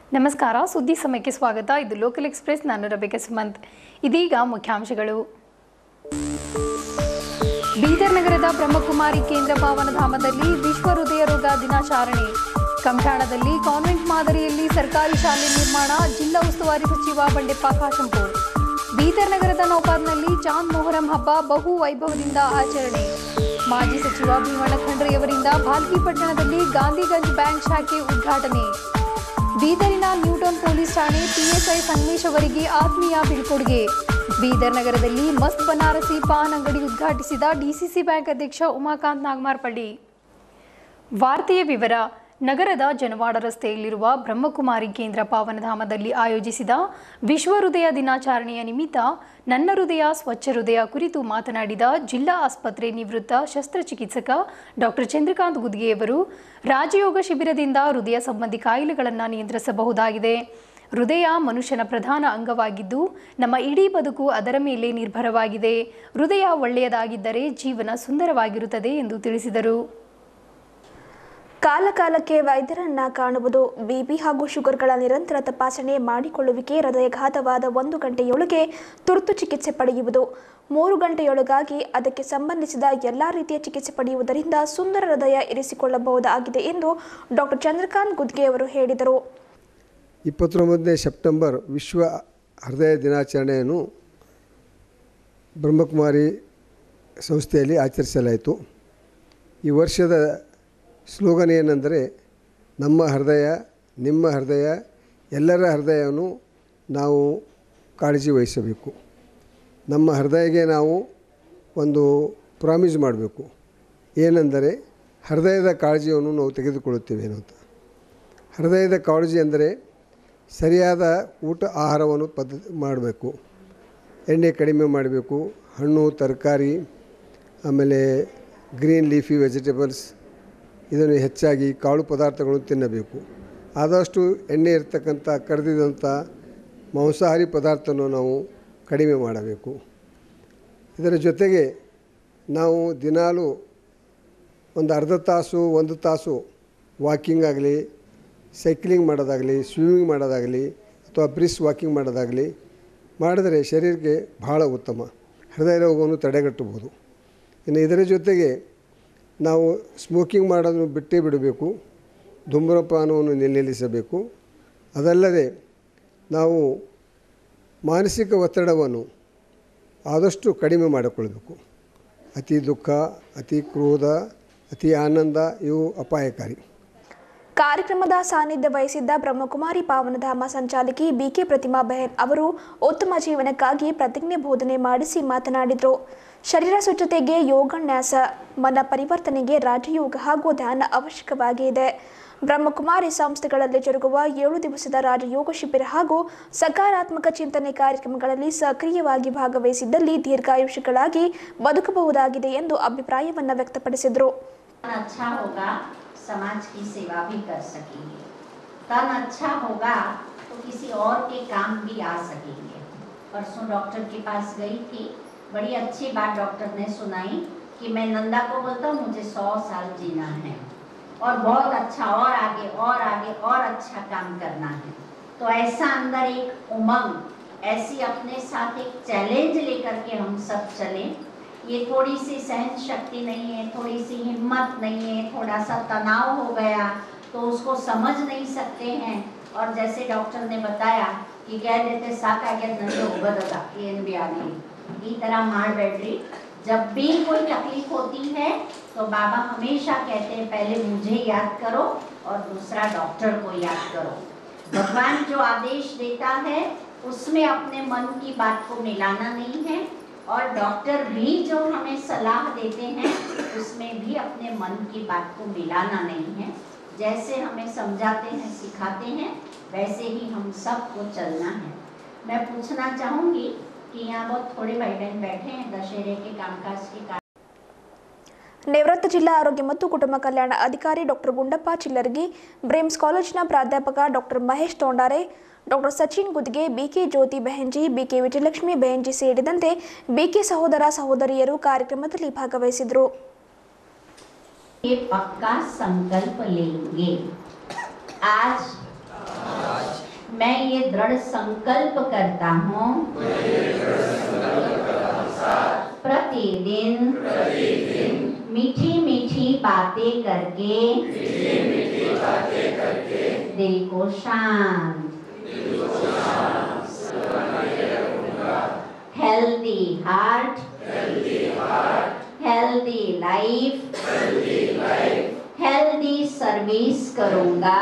ನಮಸ್ಕಾರ ಸುದ್ದಿ ಸಮಯಕ್ಕೆ ಸ್ವಾಗತ ಇದು ಲೋಕಲ್ ಎಕ್ಸ್ಪ್ರೆಸ್ ನಾನು ರಬಿಕಾ ಸುಮಂತ್ ಇದೀಗ ಮುಖ್ಯಾಂಶಗಳು ಬೀದರ್ ನಗರದ ಬ್ರಹ್ಮಕುಮಾರಿ ಕೇಂದ್ರ ಭಾವನಧಾಮದಲ್ಲಿ ವಿಶ್ವ ಹೃದಯ ರೋಗ ದಿನಾಚರಣೆ ಕಂಠಾಣದಲ್ಲಿ ಕಾನ್ವೆಂಟ್ ಮಾದರಿಯಲ್ಲಿ ಸರ್ಕಾರಿ ಶಾಲೆ ನಿರ್ಮಾಣ ಜಿಲ್ಲಾ ಉಸ್ತುವಾರಿ ಸಚಿವ ಬಂಡೆಪ್ಪ ಕಾಶಂಪುರ್ ಬೀದರ್ ನಗರದ ನೌಪಾದ್ನಲ್ಲಿ ಚಾಂದ್ ಮೊಹರಂ ಹಬ್ಬ ಬಹು ವೈಭವದಿಂದ ಆಚರಣೆ ಮಾಜಿ ಸಚಿವ ಭೀಮಣ್ಣ ಖಂಡ್ರೆಯವರಿಂದ ಭಾಲ್ಕಿ ಪಟ್ಟಣದಲ್ಲಿ ಗಾಂಧಿಗಂಜ್ ಬ್ಯಾಂಕ್ ಶಾಖೆ ಉದ್ಘಾಟನೆ ಬೀದರಿನ ನ್ಯೂಟನ್ ಪೊಲೀಸ್ ಠಾಣೆ ಪಿಎಸ್ಐ ಸಂಗಮೇಶ್ ಅವರಿಗೆ ಆತ್ಮೀಯ ಬೀಳ್ಕೊಡುಗೆ ಬೀದರ್ ನಗರದಲ್ಲಿ ಮಸ್ತ್ ಬನಾರಸಿ ಪಾನ್ ಅಂಗಡಿ ಉದ್ಘಾಟಿಸಿದ ಡಿಸಿಸಿ ಬ್ಯಾಂಕ್ ಅಧ್ಯಕ್ಷ ಉಮಾಕಾಂತ್ ನಾಗಮಾರ್ಪಳ್ಳಿ ವಾರ್ತೆಯ ವಿವರ ನಗರದ ಜನವಾಡ ರಸ್ತೆಯಲ್ಲಿರುವ ಬ್ರಹ್ಮಕುಮಾರಿ ಕೇಂದ್ರ ಪಾವನಧಾಮದಲ್ಲಿ ಆಯೋಜಿಸಿದ ವಿಶ್ವ ಹೃದಯ ದಿನಾಚರಣೆಯ ನಿಮಿತ್ತ ನನ್ನ ಹೃದಯ ಸ್ವಚ್ಛ ಹೃದಯ ಕುರಿತು ಮಾತನಾಡಿದ ಜಿಲ್ಲಾ ಆಸ್ಪತ್ರೆ ನಿವೃತ್ತ ಶಸ್ತ್ರಚಿಕಿತ್ಸಕ ಡಾಕ್ಟರ್ ಚಂದ್ರಕಾಂತ್ ಗುದ್ಗೆಯವರು ರಾಜಯೋಗ ಶಿಬಿರದಿಂದ ಹೃದಯ ಸಂಬಂಧಿ ಕಾಯಿಲೆಗಳನ್ನು ನಿಯಂತ್ರಿಸಬಹುದಾಗಿದೆ ಹೃದಯ ಮನುಷ್ಯನ ಪ್ರಧಾನ ಅಂಗವಾಗಿದ್ದು ನಮ್ಮ ಇಡೀ ಬದುಕು ಅದರ ಮೇಲೆ ನಿರ್ಭರವಾಗಿದೆ ಹೃದಯ ಒಳ್ಳೆಯದಾಗಿದ್ದರೆ ಜೀವನ ಸುಂದರವಾಗಿರುತ್ತದೆ ಎಂದು ತಿಳಿಸಿದರು ಕಾಲಕಾಲಕ್ಕೆ ವೈದ್ಯರನ್ನ ಕಾಣುವುದು ಬಿಪಿ ಹಾಗೂ ಶುಗರ್ಗಳ ನಿರಂತರ ತಪಾಸಣೆ ಮಾಡಿಕೊಳ್ಳುವಿಕೆ ಹೃದಯಘಾತವಾದ ಒಂದು ಗಂಟೆಯೊಳಗೆ ತುರ್ತು ಚಿಕಿತ್ಸೆ ಪಡೆಯುವುದು ಮೂರು ಗಂಟೆಯೊಳಗಾಗಿ ಅದಕ್ಕೆ ಸಂಬಂಧಿಸಿದ ಎಲ್ಲ ರೀತಿಯ ಚಿಕಿತ್ಸೆ ಪಡೆಯುವುದರಿಂದ ಸುಂದರ ಹೃದಯ ಇರಿಸಿಕೊಳ್ಳಬಹುದಾಗಿದೆ ಎಂದು ಡಾಕ್ಟರ್ ಚಂದ್ರಕಾಂತ್ ಗುದ್ಗೆ ಅವರು ಹೇಳಿದರು ಇಪ್ಪತ್ತೊಂಬತ್ತನೇ ಸೆಪ್ಟೆಂಬರ್ ವಿಶ್ವ ಹೃದಯ ದಿನಾಚರಣೆಯನ್ನು ಬ್ರಹ್ಮಕುಮಾರಿ ಸಂಸ್ಥೆಯಲ್ಲಿ ಆಚರಿಸಲಾಯಿತು ಈ ವರ್ಷದ ಸ್ಲೋಗನ್ ಏನೆಂದರೆ ನಮ್ಮ ಹೃದಯ ನಿಮ್ಮ ಹೃದಯ ಎಲ್ಲರ ಹೃದಯವನ್ನು ನಾವು ಕಾಳಜಿ ವಹಿಸಬೇಕು ನಮ್ಮ ಹೃದಯಗೆ ನಾವು ಒಂದು ಪ್ರಾಮಿಸ್ ಮಾಡಬೇಕು ಏನೆಂದರೆ ಹೃದಯದ ಕಾಳಜಿಯನ್ನು ನಾವು ತೆಗೆದುಕೊಳ್ಳುತ್ತೇವೆ ಅಂತ ಹೃದಯದ ಕಾಳಜಿ ಅಂದರೆ ಸರಿಯಾದ ಊಟ ಆಹಾರವನ್ನು ಪದ್ಧತಿ ಮಾಡಬೇಕು ಎಣ್ಣೆ ಕಡಿಮೆ ಮಾಡಬೇಕು ಹಣ್ಣು ತರಕಾರಿ ಆಮೇಲೆ ಗ್ರೀನ್ ಲೀಫಿ ವೆಜಿಟೇಬಲ್ಸ್ ಇದನ್ನು ಹೆಚ್ಚಾಗಿ ಕಾಳು ಪದಾರ್ಥಗಳನ್ನು ತಿನ್ನಬೇಕು ಆದಷ್ಟು ಎಣ್ಣೆ ಇರ್ತಕ್ಕಂಥ ಕರೆದಿದಂಥ ಮಾಂಸಾಹಾರಿ ಪದಾರ್ಥವನ್ನು ನಾವು ಕಡಿಮೆ ಮಾಡಬೇಕು ಇದರ ಜೊತೆಗೆ ನಾವು ದಿನಾಲೂ ಒಂದು ಅರ್ಧ ತಾಸು ಒಂದು ತಾಸು ವಾಕಿಂಗ್ ಆಗಲಿ ಸೈಕ್ಲಿಂಗ್ ಮಾಡೋದಾಗಲಿ ಸ್ವಿಮ್ಮಿಂಗ್ ಮಾಡೋದಾಗಲಿ ಅಥವಾ ಬ್ರಿಸ್ ವಾಕಿಂಗ್ ಮಾಡೋದಾಗಲಿ ಮಾಡಿದರೆ ಶರೀರಕ್ಕೆ ಬಹಳ ಉತ್ತಮ ಹೃದಯ ರೋಗವನ್ನು ತಡೆಗಟ್ಟಬಹುದು ಇನ್ನು ಇದರ ಜೊತೆಗೆ ನಾವು ಸ್ಮೋಕಿಂಗ್ ಮಾಡೋದನ್ನು ಬಿಟ್ಟೇ ಬಿಡಬೇಕು ಧೂಮ್ರಪಾನವನ್ನು ನಿಲ್ಲಿಸಬೇಕು ಅದಲ್ಲದೆ ನಾವು ಮಾನಸಿಕ ಒತ್ತಡವನ್ನು ಆದಷ್ಟು ಕಡಿಮೆ ಮಾಡಿಕೊಳ್ಬೇಕು ಅತಿ ದುಃಖ ಅತಿ ಕ್ರೋಧ ಅತಿ ಆನಂದ ಇವು ಅಪಾಯಕಾರಿ ಕಾರ್ಯಕ್ರಮದ ಸಾನ್ನಿಧ್ಯ ವಹಿಸಿದ್ದ ಬ್ರಹ್ಮಕುಮಾರಿ ಪಾವನಧಾಮ ಸಂಚಾಲಕಿ ಬಿಕೆ ಪ್ರತಿಮಾ ಬೆಹನ್ ಅವರು ಉತ್ತಮ ಜೀವನಕ್ಕಾಗಿ ಪ್ರತಿಜ್ಞೆ ಬೋಧನೆ ಮಾಡಿಸಿ ಮಾತನಾಡಿದರು ಶರೀರ ಸ್ವಚ್ಛತೆಗೆ ಯೋಗನ್ಯಾಸ ಮನ ಪರಿವರ್ತನೆಗೆ ರಾಜಯೋಗ ಹಾಗೂ ಧ್ಯಾನ ಅವಶ್ಯಕವಾಗಿದೆ ಬ್ರಹ್ಮಕುಮಾರಿ ಸಂಸ್ಥೆಗಳಲ್ಲಿ ಜರುಗುವ ಏಳು ದಿವಸದ ರಾಜಯೋಗ ಶಿಬಿರ ಹಾಗೂ ಸಕಾರಾತ್ಮಕ ಚಿಂತನೆ ಕಾರ್ಯಕ್ರಮಗಳಲ್ಲಿ ಸಕ್ರಿಯವಾಗಿ ಭಾಗವಹಿಸಿದ್ದಲ್ಲಿ ದೀರ್ಘಾಯುಷಿಗಳಾಗಿ ಬದುಕಬಹುದಾಗಿದೆ ಎಂದು ಅಭಿಪ್ರಾಯವನ್ನು ವ್ಯಕ್ತಪಡಿಸಿದರು अच्छा होगा समाज की सेवा भी कर सकेंगे तन अच्छा होगा तो किसी और के काम भी आ सकेंगे परसों डॉक्टर के पास गई थी बड़ी अच्छी बात डॉक्टर ने सुनाई कि मैं नंदा को बोलता हूँ मुझे सौ साल जीना है और बहुत अच्छा और आगे और आगे और अच्छा काम करना है तो ऐसा अंदर एक उमंग ऐसी अपने साथ एक चैलेंज लेकर के हम सब चलें ये थोड़ी सी सहन शक्ति नहीं है थोड़ी सी हिम्मत नहीं है थोड़ा सा तनाव हो गया तो उसको समझ नहीं सकते हैं और जैसे डॉक्टर ने बताया कि कह देते ಸಾಕಾಗ್ಯದ ನನಗೆ ಹೋಗೋದದ ಏನು भी ಆಗಲಿ ಈ तरह ಮಾಡಬೇಡ್ರಿ जब भी कोई तकलीफ होती है तो बाबा हमेशा कहते हैं पहले मुझे याद करो और दूसरा डॉक्टर को याद करो भगवान जो आदेश देता है उसमें अपने मन की बात को मिलाना नहीं है और डॉक्टर भी जो हमें सलाह देते हैं उसमें भी अपने मन की बात को मिलाना नहीं है जैसे हमें समझाते हैं सिखाते हैं वैसे ही हम सबको चलना है मैं पूछना चाहूँगी कि यहाँ बहुत थोड़े भाई बहन बैठे हैं दशहरे के कामकाज के कारण ನಿವೃತ್ತ ಜಿಲ್ಲಾ ಆರೋಗ್ಯ ಮತ್ತು ಕುಟುಂಬ ಕಲ್ಯಾಣ ಅಧಿಕಾರಿ ಡಾಕ್ಟರ್ ಗುಂಡಪ್ಪ ಚಿಲ್ಲರ್ಗಿ ಬ್ರೇಮ್ಸ್ ಕಾಲೇಜಿನ ಪ್ರಾಧ್ಯಾಪಕ doctor Mahesh Tondare doctor Sachin Gudge BK Jyoti ಬೆಹಂಜಿ ಬಿಕೆ ವಿಜಯಲಕ್ಷ್ಮಿ ಬೆಹಂಜಿ ಸೇರಿದಂತೆ ಬಿಕೆ ಸಹೋದರ ಸಹೋದರಿಯರು ಕಾರ್ಯಕ್ರಮದಲ್ಲಿ ಭಾಗವಹಿಸಿದರು ये पक्का संकल्प लेंगे आज मैं ये दृढ़ संकल्प करता हूँ प्रतिदिन मीठी मीठी बातें करके दिल को शांत healthy heart healthy life healthy service करूंगा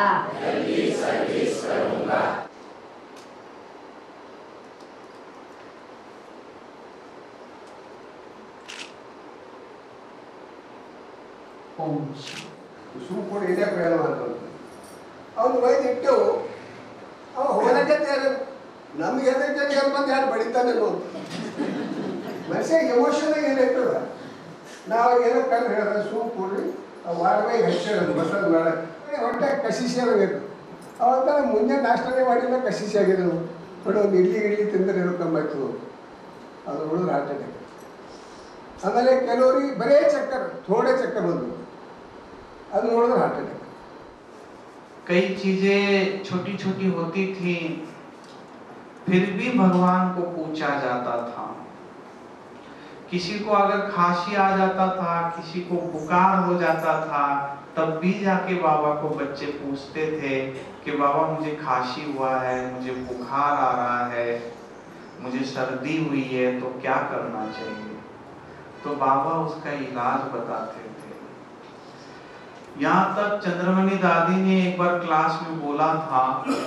ओम शांति। ಸುಮ್ ಕೂಡ ಇದೇ ಪ್ರಯಾಣ ಮಾಡ್ತಾನೆ ಅವ್ನು ಒಯ್ದು ಇಟ್ಟು ಅವ ಹೋಗಕ್ಕೆ ತಯಾರ ನಮ್ಗೆ ಎದಕ್ಕೆ ಬಂದು ಯಾರು ಬಡಿತಾನೆ ಮನುಷ್ಯ ಎಮೋಷನ್ ಏನಾಯ್ತದ ನಾವು ಏನೋ ಕಣ್ಣು ಹೇಳಿದ್ರೆ ಸುಮ್ ಕೂಡ್ರಿ ಆ ವಾರವೇ ಹೆಚ್ಚಿರೋದು ಬಸದ ಬೇಡ ಹೊಟ್ಟೆ ಕಸಿಸಿ ಆಗಬೇಕು ಅವಾಗ ಮುಂಜಾನೆ ನಾಷ್ಟನೇ ಮಾಡಿಲ್ಲ ಕಸಿಸಿ ಆಗಿದ್ದವು ನೋಡಿ ಒಂದು ಇಡ್ಲಿ ಗಿಡ್ಲಿ ತಿಂದರೆ ಇರ್ಕೊಂಬಾಯ್ತು ಅದು ಉಳಿದ್ರೆ ಹಾರ್ಟ್ ಅಟ್ಯಾಕ್ ಆಮೇಲೆ ಕೆಲವರಿಗೆ ಬರೇ ಚಕ್ಕರ್ ಥೋಡೆ ಚಕ್ಕರ್ ಬಂದು ಅದು ನೋಡಿದ್ರೆ ಹಾರ್ಟ್ ಅಟ್ಯಾಕ್ कई चीजें छोटी छोटी होती थी फिर भी भगवान को पूछा जाता था किसी को अगर खांसी आ जाता था किसी को बुखार हो जाता था तब भी जाके बाबा को बच्चे पूछते थे कि बाबा मुझे खांसी हुआ है मुझे बुखार आ रहा है मुझे सर्दी हुई है तो क्या करना चाहिए तो बाबा उसका इलाज बताते थे यहाँ तक चंद्रमणि दादी ने एक बार क्लास में बोला था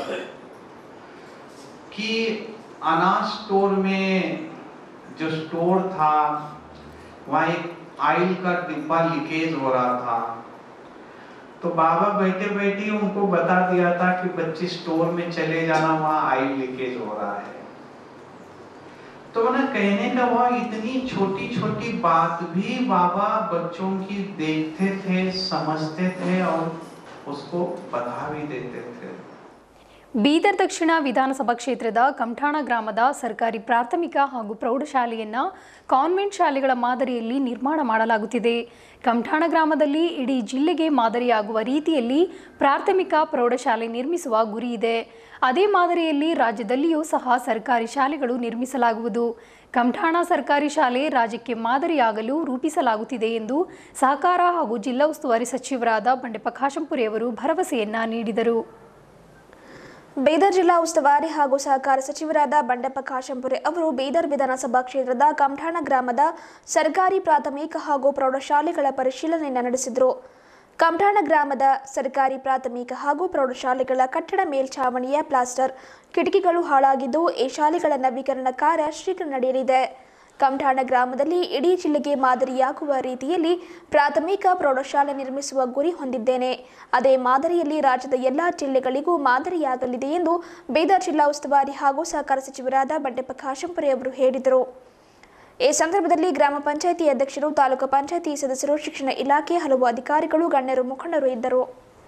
कि अनाज स्टोर में जो स्टोर था वहाँ एक आयल का डिब्बा लीकेज हो रहा था तो बाबा बैठे बैठे उनको बता दिया था कि बच्चे स्टोर में चले जाना वहाँ आयल लीकेज हो रहा है तो ना कहने का वह इतनी छोटी छोटी बात भी बाबा बच्चों की देखते थे समझते थे और उसको बता भी देते थे ಬೀದರ್ ದಕ್ಷಿಣ ವಿಧಾನಸಭಾ ಕ್ಷೇತ್ರದ ಕಮಠಾಣ ಗ್ರಾಮದ ಸರ್ಕಾರಿ ಪ್ರಾಥಮಿಕ ಹಾಗೂ ಪ್ರೌಢಶಾಲೆಯನ್ನ ಕಾನ್ವೆಂಟ್ ಶಾಲೆಗಳ ಮಾದರಿಯಲ್ಲಿ ನಿರ್ಮಾಣ ಮಾಡಲಾಗುತ್ತಿದೆ ಕಮಠಾಣ ಗ್ರಾಮದಲ್ಲಿ ಇಡೀ ಜಿಲ್ಲೆಗೆ ಮಾದರಿಯಾಗುವ ರೀತಿಯಲ್ಲಿ ಪ್ರಾಥಮಿಕ ಪ್ರೌಢಶಾಲೆ ನಿರ್ಮಿಸುವ ಗುರಿ ಇದೆ ಅದೇ ಮಾದರಿಯಲ್ಲಿ ರಾಜ್ಯದಲ್ಲಿಯೂ ಸಹ ಸರ್ಕಾರಿ ಶಾಲೆಗಳು ನಿರ್ಮಿಸಲಾಗುವುದು ಕಮಠಾಣ ಸರ್ಕಾರಿ ಶಾಲೆ ರಾಜ್ಯಕ್ಕೆ ಮಾದರಿಯಾಗಲು ರೂಪಿಸಲಾಗುತ್ತಿದೆ ಎಂದು ಸಹಕಾರ ಹಾಗೂ ಜಿಲ್ಲಾ ಉಸ್ತುವಾರಿ ಸಚಿವರಾದ ಬಂಡೆಪ್ಪ ಖಾಶಂಪುರಿ ಅವರು ಭರವಸೆಯನ್ನ ನೀಡಿದರು ಬೀದರ್ ಜಿಲ್ಲಾ ಉಸ್ತುವಾರಿ ಹಾಗೂ ಸಹಕಾರ ಸಚಿವರಾದ ಬಂಡೆಪ್ಪ ಕಾಶಂಪುರೆ ಅವರು ಬೀದರ್ ವಿಧಾನಸಭಾ ಕ್ಷೇತ್ರದ ಕಮಠಾಣ ಗ್ರಾಮದ ಸರ್ಕಾರಿ ಪ್ರಾಥಮಿಕ ಹಾಗೂ ಪ್ರೌಢಶಾಲೆಗಳ ಪರಿಶೀಲನೆಯನ್ನು ನಡೆಸಿದರು ಕಮಠಾಣ ಗ್ರಾಮದ ಸರ್ಕಾರಿ ಪ್ರಾಥಮಿಕ ಹಾಗೂ ಪ್ರೌಢಶಾಲೆಗಳ ಕಟ್ಟಡ ಮೇಲ್ಛಾವಣಿಯ ಪ್ಲಾಸ್ಟರ್ ಕಿಟಕಿಗಳು ಹಾಳಾಗಿದ್ದು ಈ ಶಾಲೆಗಳ ನವೀಕರಣ ಕಾರ್ಯ ಶೀಘ್ರ ನಡೆಯಲಿದೆ ಕಮಠಾಣ ಗ್ರಾಮದಲ್ಲಿ ಇಡೀ ಜಿಲ್ಲೆಗೆ ಮಾದರಿಯಾಗುವ ರೀತಿಯಲ್ಲಿ ಪ್ರಾಥಮಿಕ ಪ್ರೌಢಶಾಲೆ ನಿರ್ಮಿಸುವ ಗುರಿ ಹೊಂದಿದ್ದೇನೆ ಅದೇ ಮಾದರಿಯಲ್ಲಿ ರಾಜ್ಯದ ಎಲ್ಲ ಜಿಲ್ಲೆಗಳಿಗೂ ಮಾದರಿಯಾಗಲಿದೆ ಎಂದು ಬೀದರ್ ಜಿಲ್ಲಾ ಉಸ್ತುವಾರಿ ಹಾಗೂ ಸಹಕಾರ ಸಚಿವರಾದ ಬಂಡೆಪ್ಪ ಖಾಶಂಪುರೆ ಅವರು ಹೇಳಿದರು ಈ ಸಂದರ್ಭದಲ್ಲಿ ಗ್ರಾಮ ಪಂಚಾಯಿತಿ ಅಧ್ಯಕ್ಷರು ತಾಲೂಕು ಪಂಚಾಯಿತಿ ಸದಸ್ಯರು ಶಿಕ್ಷಣ ಇಲಾಖೆ ಹಲವು ಅಧಿಕಾರಿಗಳು ಗಣ್ಯರು ಮುಖಂಡರು ಇದ್ದರು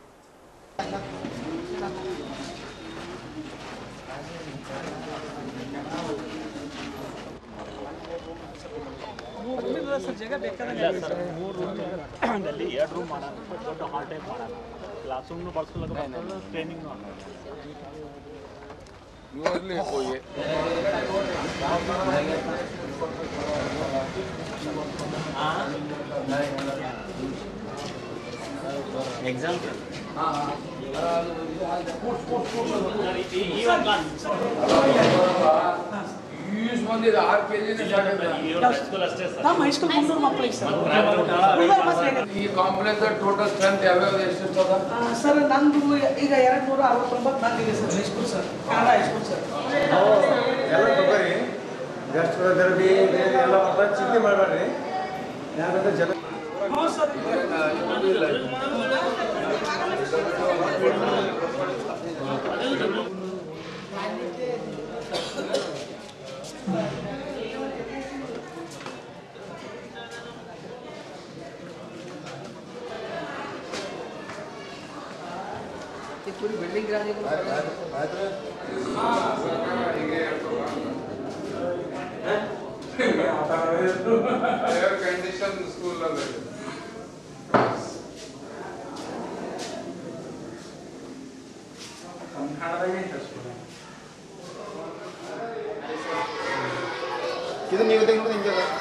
ಅಲ್ಲಿ ಎರಡು ರೂಮ್ ಮಾಡೋಣ ದೊಡ್ಡ ಹಾಲ್ ಟೈಪ್ ಮಾಡೋಣ ಕ್ಲಾಸ್ ರೂಮ್ನು ಬಳಸ್ಕೊಳ್ಳೋಕೆ ಟ್ರೈನಿಂಗ್ ಎಕ್ಸಾಮ್ ಯೂಸ್ ಬಂದಿದೆ ಆರು ಕೆ ಜಿ ಹೈಸ್ಕೂಲ್ ಅಷ್ಟೇ ಸರ್ ನಮ್ಮ ಹೈಸ್ಕೂಲ್ ಮುನ್ನೂರು ಮಕ್ಕಳಿಗೆ ಸರ್ ಈ ಕಾಂಪ್ಲೆಕ್ಸ್ ಟೋಟಲ್ ಸ್ಟ್ರೆಂತ್ ಯಾವ್ಯಾವ ಎಷ್ಟು ಅದ ಆ, ಸರ್ ನಂದು ಈಗ ಎರಡು ನೂರ ಅರವತ್ತೊಂಬತ್ತು ನಂದಿದೆ sir high school sir Kannada high school sir ಎಲ್ಲ ತಗೋರಿ ಗೆಸ್ಟ್ ಬ್ರದರ್ ಬಿ ಎಲ್ಲ ಒಬ್ಬ ಚಿಂತೆ ಮಾಡಬೇಡ್ರಿ ಯಾಕಂದ್ರೆ ಜನ ಹ್ಞೂ ಸರ್ ಏರ್ ಕಂಡೀಷನ್ ಸ್ಕೂಲ್ ಅದ ಇದು ನೀವು ತೆಗೆದು ಹಿಂಗೆ ಅದ.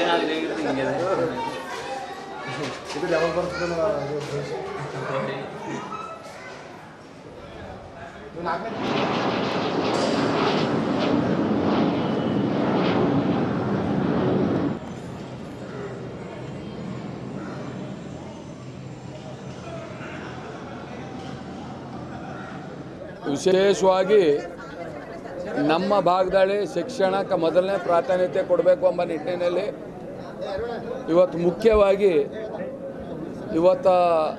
ಇದು ಯಾವಾಗ ಬರ್ತದೆ ಇದು ನಾಲ್ಕನೇ ವಿಶೇಷವಾಗಿ ನಮ್ಮ ಭಾಗದಲ್ಲಿ ಶಿಕ್ಷಣಕ್ಕೆ ಮೊದಲನೇ ಪ್ರಾಧಾನ್ಯತೆ ಕೊಡಬೇಕು ಎಂಬ ನಿಟ್ಟಿನಲ್ಲಿ ಇವತ್ತು ಮುಖ್ಯವಾಗಿ ಇವತ್ತು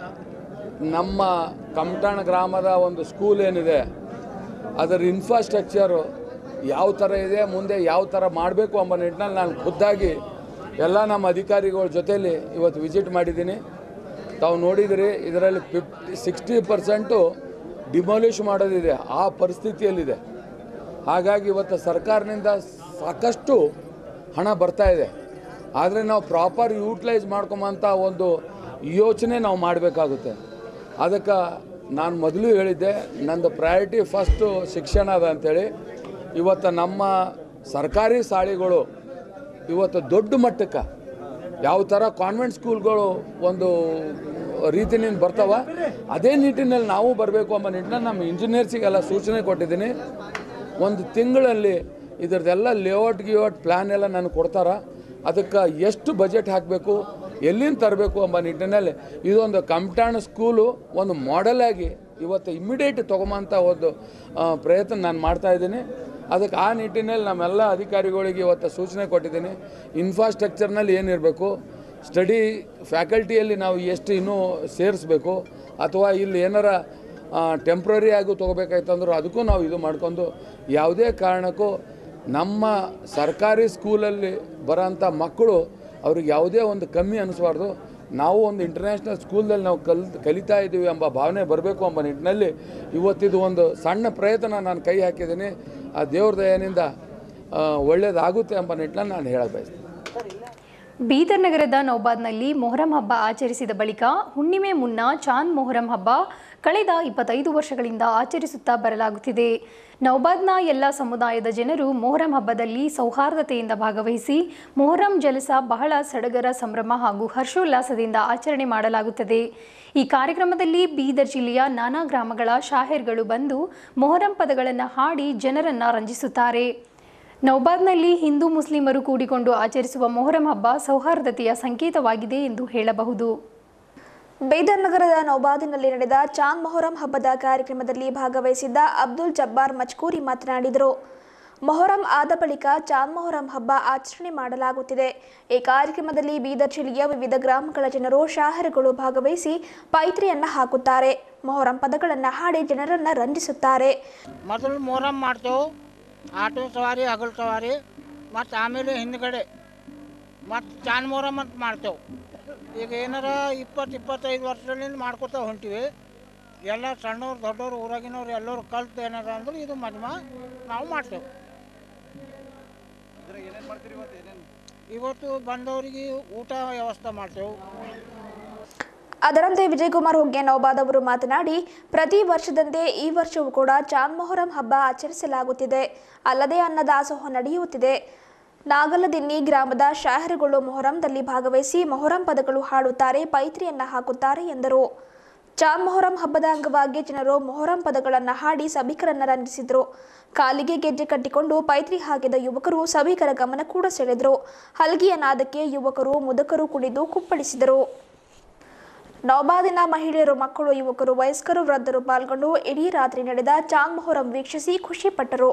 ನಮ್ಮ ಕಮಟಾಣ ಗ್ರಾಮದ ಒಂದು ಸ್ಕೂಲ್ ಏನಿದೆ ಅದರ ಇನ್ಫ್ರಾಸ್ಟ್ರಕ್ಚರು ಯಾವ ಥರ ಇದೆ ಮುಂದೆ ಯಾವ ಥರ ಮಾಡಬೇಕು ಎಂಬ ನಿಟ್ಟಿನಲ್ಲಿ ನಾನು ಖುದ್ದಾಗಿ ಎಲ್ಲ ನಮ್ಮ ಅಧಿಕಾರಿಗಳ ಜೊತೆಯಲ್ಲಿ ಇವತ್ತು ವಿಸಿಟ್ ಮಾಡಿದ್ದೀನಿ ತಾವು ನೋಡಿದಿರಿ ಇದರಲ್ಲಿ ಫಿಫ್ಟಿ ಸಿಕ್ಸ್ಟಿ ಪರ್ಸೆಂಟು ಡಿಮಾಲಿಷ್ ಮಾಡೋದಿದೆ ಆ ಪರಿಸ್ಥಿತಿಯಲ್ಲಿದೆ ಹಾಗಾಗಿ ಇವತ್ತು ಸರ್ಕಾರದಿಂದ ಸಾಕಷ್ಟು ಹಣ ಬರ್ತಾ ಇದೆ ಆದರೆ ನಾವು ಪ್ರಾಪರ್ ಯೂಟಿಲೈಸ್ ಮಾಡ್ಕೊಂಬಂಥ ಒಂದು ಯೋಚನೆ ನಾವು ಮಾಡಬೇಕಾಗುತ್ತೆ ಅದಕ್ಕೆ ನಾನು ಮೊದಲು ಹೇಳಿದ್ದೆ ನಂದು ಪ್ರಯಾರಿಟಿ ಫಸ್ಟು ಶಿಕ್ಷಣ ಅದ ಅಂಥೇಳಿ ಇವತ್ತು ನಮ್ಮ ಸರ್ಕಾರಿ ಶಾಲೆಗಳು ಇವತ್ತು ದೊಡ್ಡ ಮಟ್ಟಕ್ಕೆ ಯಾವ ಥರ ಕಾನ್ವೆಂಟ್ ಸ್ಕೂಲ್ಗಳು ಒಂದು ರೀತಿನಿಂದ ಬರ್ತಾವ ಅದೇ ನಿಟ್ಟಿನಲ್ಲಿ ನಾವು ಬರಬೇಕು ಎಂಬ ನಿಟ್ಟಿನಲ್ಲಿ ನಮ್ಮ ಇಂಜಿನಿಯರ್ಸಿಗೆಲ್ಲ ಸೂಚನೆ ಕೊಟ್ಟಿದ್ದೀನಿ ಒಂದು ತಿಂಗಳಲ್ಲಿ ಇದ್ರದ್ದೆಲ್ಲ ಲೇಔಟ್ ಗಿಔಟ್ ಪ್ಲ್ಯಾನ್ ಎಲ್ಲ ನನಗೆ ಕೊಡ್ತಾರ ಅದಕ್ಕೆ ಎಷ್ಟು ಬಜೆಟ್ ಹಾಕಬೇಕು ಎಲ್ಲಿಂದ ತರಬೇಕು ಎಂಬ ನಿಟ್ಟಿನಲ್ಲಿ ಇದೊಂದು ಕಮ್ಟಾಣ ಸ್ಕೂಲು ಒಂದು ಮಾಡೆಲ್ ಆಗಿ ಇವತ್ತು ಇಮ್ಮಿಡಿಯೇಟ್ ತೊಗೊಂಬಂಥ ಒಂದು ಆ, ಪ್ರಯತ್ನ ನಾನು ಮಾಡ್ತಾ ಇದ್ದೀನಿ ಅದಕ್ಕೆ ಆ ನಿಟ್ಟಿನಲ್ಲಿ ನಮ್ಮೆಲ್ಲ ಅಧಿಕಾರಿಗಳಿಗೆ ಇವತ್ತು ಸೂಚನೆ ಕೊಟ್ಟಿದ್ದೀನಿ ಇನ್ಫ್ರಾಸ್ಟ್ರಕ್ಚರ್ನಲ್ಲಿ ಏನಿರಬೇಕು ಸ್ಟಡಿ ಫ್ಯಾಕಲ್ಟಿಯಲ್ಲಿ ನಾವು ಎಷ್ಟು ಇನ್ನೂ ಸೇರಿಸ್ಬೇಕು ಅಥವಾ ಇಲ್ಲಿ ಏನಾರ ಟೆಂಪ್ರರಿ ಆಗಿ ತೊಗೋಬೇಕಾಯ್ತಂದ್ರೂ ಅದಕ್ಕೂ ನಾವು ಇದು ಮಾಡ್ಕೊಂಡು ಯಾವುದೇ ಕಾರಣಕ್ಕೂ ನಮ್ಮ ಸರ್ಕಾರಿ ಸ್ಕೂಲಲ್ಲಿ ಬರೋಂಥ ಮಕ್ಕಳು ಅವ್ರಿಗೆ ಯಾವುದೇ ಒಂದು ಕಮ್ಮಿ ಅನಿಸ್ಬಾರ್ದು ನಾವು ಒಂದು ಇಂಟರ್ನ್ಯಾಷನಲ್ ಸ್ಕೂಲ್ದಲ್ಲಿ ನಾವು ಕಲ್ ಕಲಿತಾ ಇದ್ದೀವಿ ಎಂಬ ಭಾವನೆ ಬರಬೇಕು ಎಂಬ ನಿಟ್ಟಿನಲ್ಲಿ ಇವತ್ತಿದು ಒಂದು ಸಣ್ಣ ಪ್ರಯತ್ನ ನಾನು ಕೈ ಹಾಕಿದ್ದೀನಿ ಆ ದೇವ್ರ ದಯನಿಂದ ಆ, ಒಳ್ಳೆಯದಾಗುತ್ತೆ ಎಂಬ ನಿಟ್ಟಿನಲ್ಲಿ ನಾನು ಹೇಳಕ್ಕೆ ಬಯಸ್ತೀನಿ ಬೀದರ್ ನಗರದ ನೌಬಾದ್ನಲ್ಲಿ ಮೊಹರಂ ಹಬ್ಬ ಆಚರಿಸಿದ ಬಳಿಕ ಹುಣ್ಣಿಮೆ ಮುನ್ನ ಚಾಂದ್ ಮೊಹರಂ ಹಬ್ಬ ಕಳೆದ ಇಪ್ಪತ್ತೈದು ವರ್ಷಗಳಿಂದ ಆಚರಿಸುತ್ತಾ ಬರಲಾಗುತ್ತಿದೆ ನೌಬಾದ್ನ ಎಲ್ಲ ಸಮುದಾಯದ ಜನರು ಮೊಹರಂ ಹಬ್ಬದಲ್ಲಿ ಸೌಹಾರ್ದತೆಯಿಂದ ಭಾಗವಹಿಸಿ ಮೊಹರಂ ಜಲಸ ಬಹಳ ಸಡಗರ ಸಂಭ್ರಮ ಹಾಗೂ ಹರ್ಷೋಲ್ಲಾಸದಿಂದ ಆಚರಣೆ ಮಾಡಲಾಗುತ್ತದೆ ಈ ಕಾರ್ಯಕ್ರಮದಲ್ಲಿ ಬೀದರ್ ಜಿಲ್ಲೆಯ ನಾನಾ ಗ್ರಾಮಗಳ ಶಾಹೇರ್ಗಳು ಬಂದು ಮೊಹರಂ ಪದಗಳನ್ನು ಹಾಡಿ ಜನರನ್ನು ರಂಜಿಸುತ್ತಾರೆ ನೌಬಾದ್ನಲ್ಲಿ ಹಿಂದೂ ಮುಸ್ಲಿಮರು ಕೂಡಿಕೊಂಡು ಆಚರಿಸುವ ಮೊಹರಂ ಹಬ್ಬ ಸೌಹಾರ್ದತೆಯ ಸಂಕೇತವಾಗಿದೆ ಎಂದು ಹೇಳಬಹುದು ಬೀದರ್ ನಗರದ ನೌಬಾದಿನಲ್ಲಿ ನಡೆದ ಚಾಂದ್ ಮೊಹರಂ ಹಬ್ಬದ ಕಾರ್ಯಕ್ರಮದಲ್ಲಿ ಭಾಗವಹಿಸಿದ್ದ ಅಬ್ದುಲ್ ಜಬ್ಬಾರ್ ಮಚ್ಕೂರಿ ಮಾತನಾಡಿದರು ಮೊಹರಂ ಆದ ಬಳಿಕ ಚಾಂದ್ ಮೊಹರಂ ಹಬ್ಬ ಆಚರಣೆ ಮಾಡಲಾಗುತ್ತಿದೆ ಈ ಕಾರ್ಯಕ್ರಮದಲ್ಲಿ ಬೀದರ್ ಜಿಲ್ಲೆಯ ವಿವಿಧ ಗ್ರಾಮಗಳ ಜನರು ಶಾಹರುಗಳು ಭಾಗವಹಿಸಿ ಪೈತ್ರಿಯನ್ನ ಹಾಕುತ್ತಾರೆ ಮೊಹರಂ ಪದಗಳನ್ನು ಹಾಡಿ ಜನರನ್ನ ರಂಜಿಸುತ್ತಾರೆ ಮೊದಲು ಮೊಹರಂ ಮಾಡ್ತೇವೆ ಆಟೋ ಸವಾರಿ ಹಗಲು ಸವಾರಿ ಮತ್ತು ಆಮೇಲೆ ಹಿಂದ್ಗಡೆ ಮತ್ತು ಚಾನ್ ಮೊಹರಂ ಅಂತ ಮಾಡ್ತೇವೆ ಈಗ ಏನಾರ ಇಪ್ಪತ್ತು ಇಪ್ಪತ್ತೈದು ವರ್ಷದಿಂದ ಮಾಡ್ಕೊತಾ ಹೊಂಟಿವಿ ಎಲ್ಲ ಸಣ್ಣವ್ರು ದೊಡ್ಡವ್ರು ಊರಾಗಿನವ್ರು ಎಲ್ಲರೂ ಕಲ್ತು ಏನಾರ ಅಂದ್ರೆ ಇದು ಮದ್ಮ ನಾವು ಮಾಡ್ತೇವೆ ಇವತ್ತು ಬಂದವರಿಗೆ ಊಟ ವ್ಯವಸ್ಥೆ ಮಾಡ್ತೇವೆ ಅದರಂತೆ ವಿಜಯಕುಮಾರ್ ಹುಗ್ಗೆ ನೌಬಾದ್ ಅವರು ಮಾತನಾಡಿ ಪ್ರತಿ ವರ್ಷದಂತೆ ಈ ವರ್ಷವೂ ಕೂಡ ಚಾಂದ್ ಮೊಹರಂ ಹಬ್ಬ ಆಚರಿಸಲಾಗುತ್ತಿದೆ ಅಲ್ಲದೆ ಅನ್ನದಾಸೋಹ ನಡೆಯುತ್ತಿದೆ ನಾಗಲದಿನ್ನಿ ಗ್ರಾಮದ ಶಾಹರುಗಳು ಮೊಹರಂದಲ್ಲಿ ಭಾಗವಹಿಸಿ ಮೊಹರಂ ಪದಗಳು ಹಾಡುತ್ತಾರೆ ಪೈತ್ರಿಯನ್ನ ಹಾಕುತ್ತಾರೆ ಎಂದರು ಚಾಂದ್ ಮೊಹರಂ ಹಬ್ಬದ ಅಂಗವಾಗಿ ಜನರು ಮೊಹರಂ ಪದಗಳನ್ನು ಹಾಡಿ ಸಭಿಕರನ್ನ ರಂಜಿಸಿದರು ಕಾಲಿಗೆ ಗೆಜ್ಜೆ ಕಟ್ಟಿಕೊಂಡು ಪೈತ್ರಿ ಹಾಕಿದ ಯುವಕರು ಸಭಿಕರ ಗಮನ ಕೂಡ ಸೆಳೆದರು ಹಲ್ಗಿಯ ನಾದಕ್ಕೆ ಯುವಕರು ಮುದುಕರು ಕುಣಿದು ಕುಪ್ಪಳಿಸಿದರು ನೌಬಾದಿನ ಮಹಿಳೆಯರು ಮಕ್ಕಳು ಯುವಕರು ವಯಸ್ಕರು ವೃದ್ಧರು ಪಾಲ್ಗೊಂಡು ಇಡೀ ರಾತ್ರಿ ನಡೆದ ಚಾಂದ್ ಮೊಹರಂ ವೀಕ್ಷಿಸಿ ಖುಷಿಪಟ್ಟರು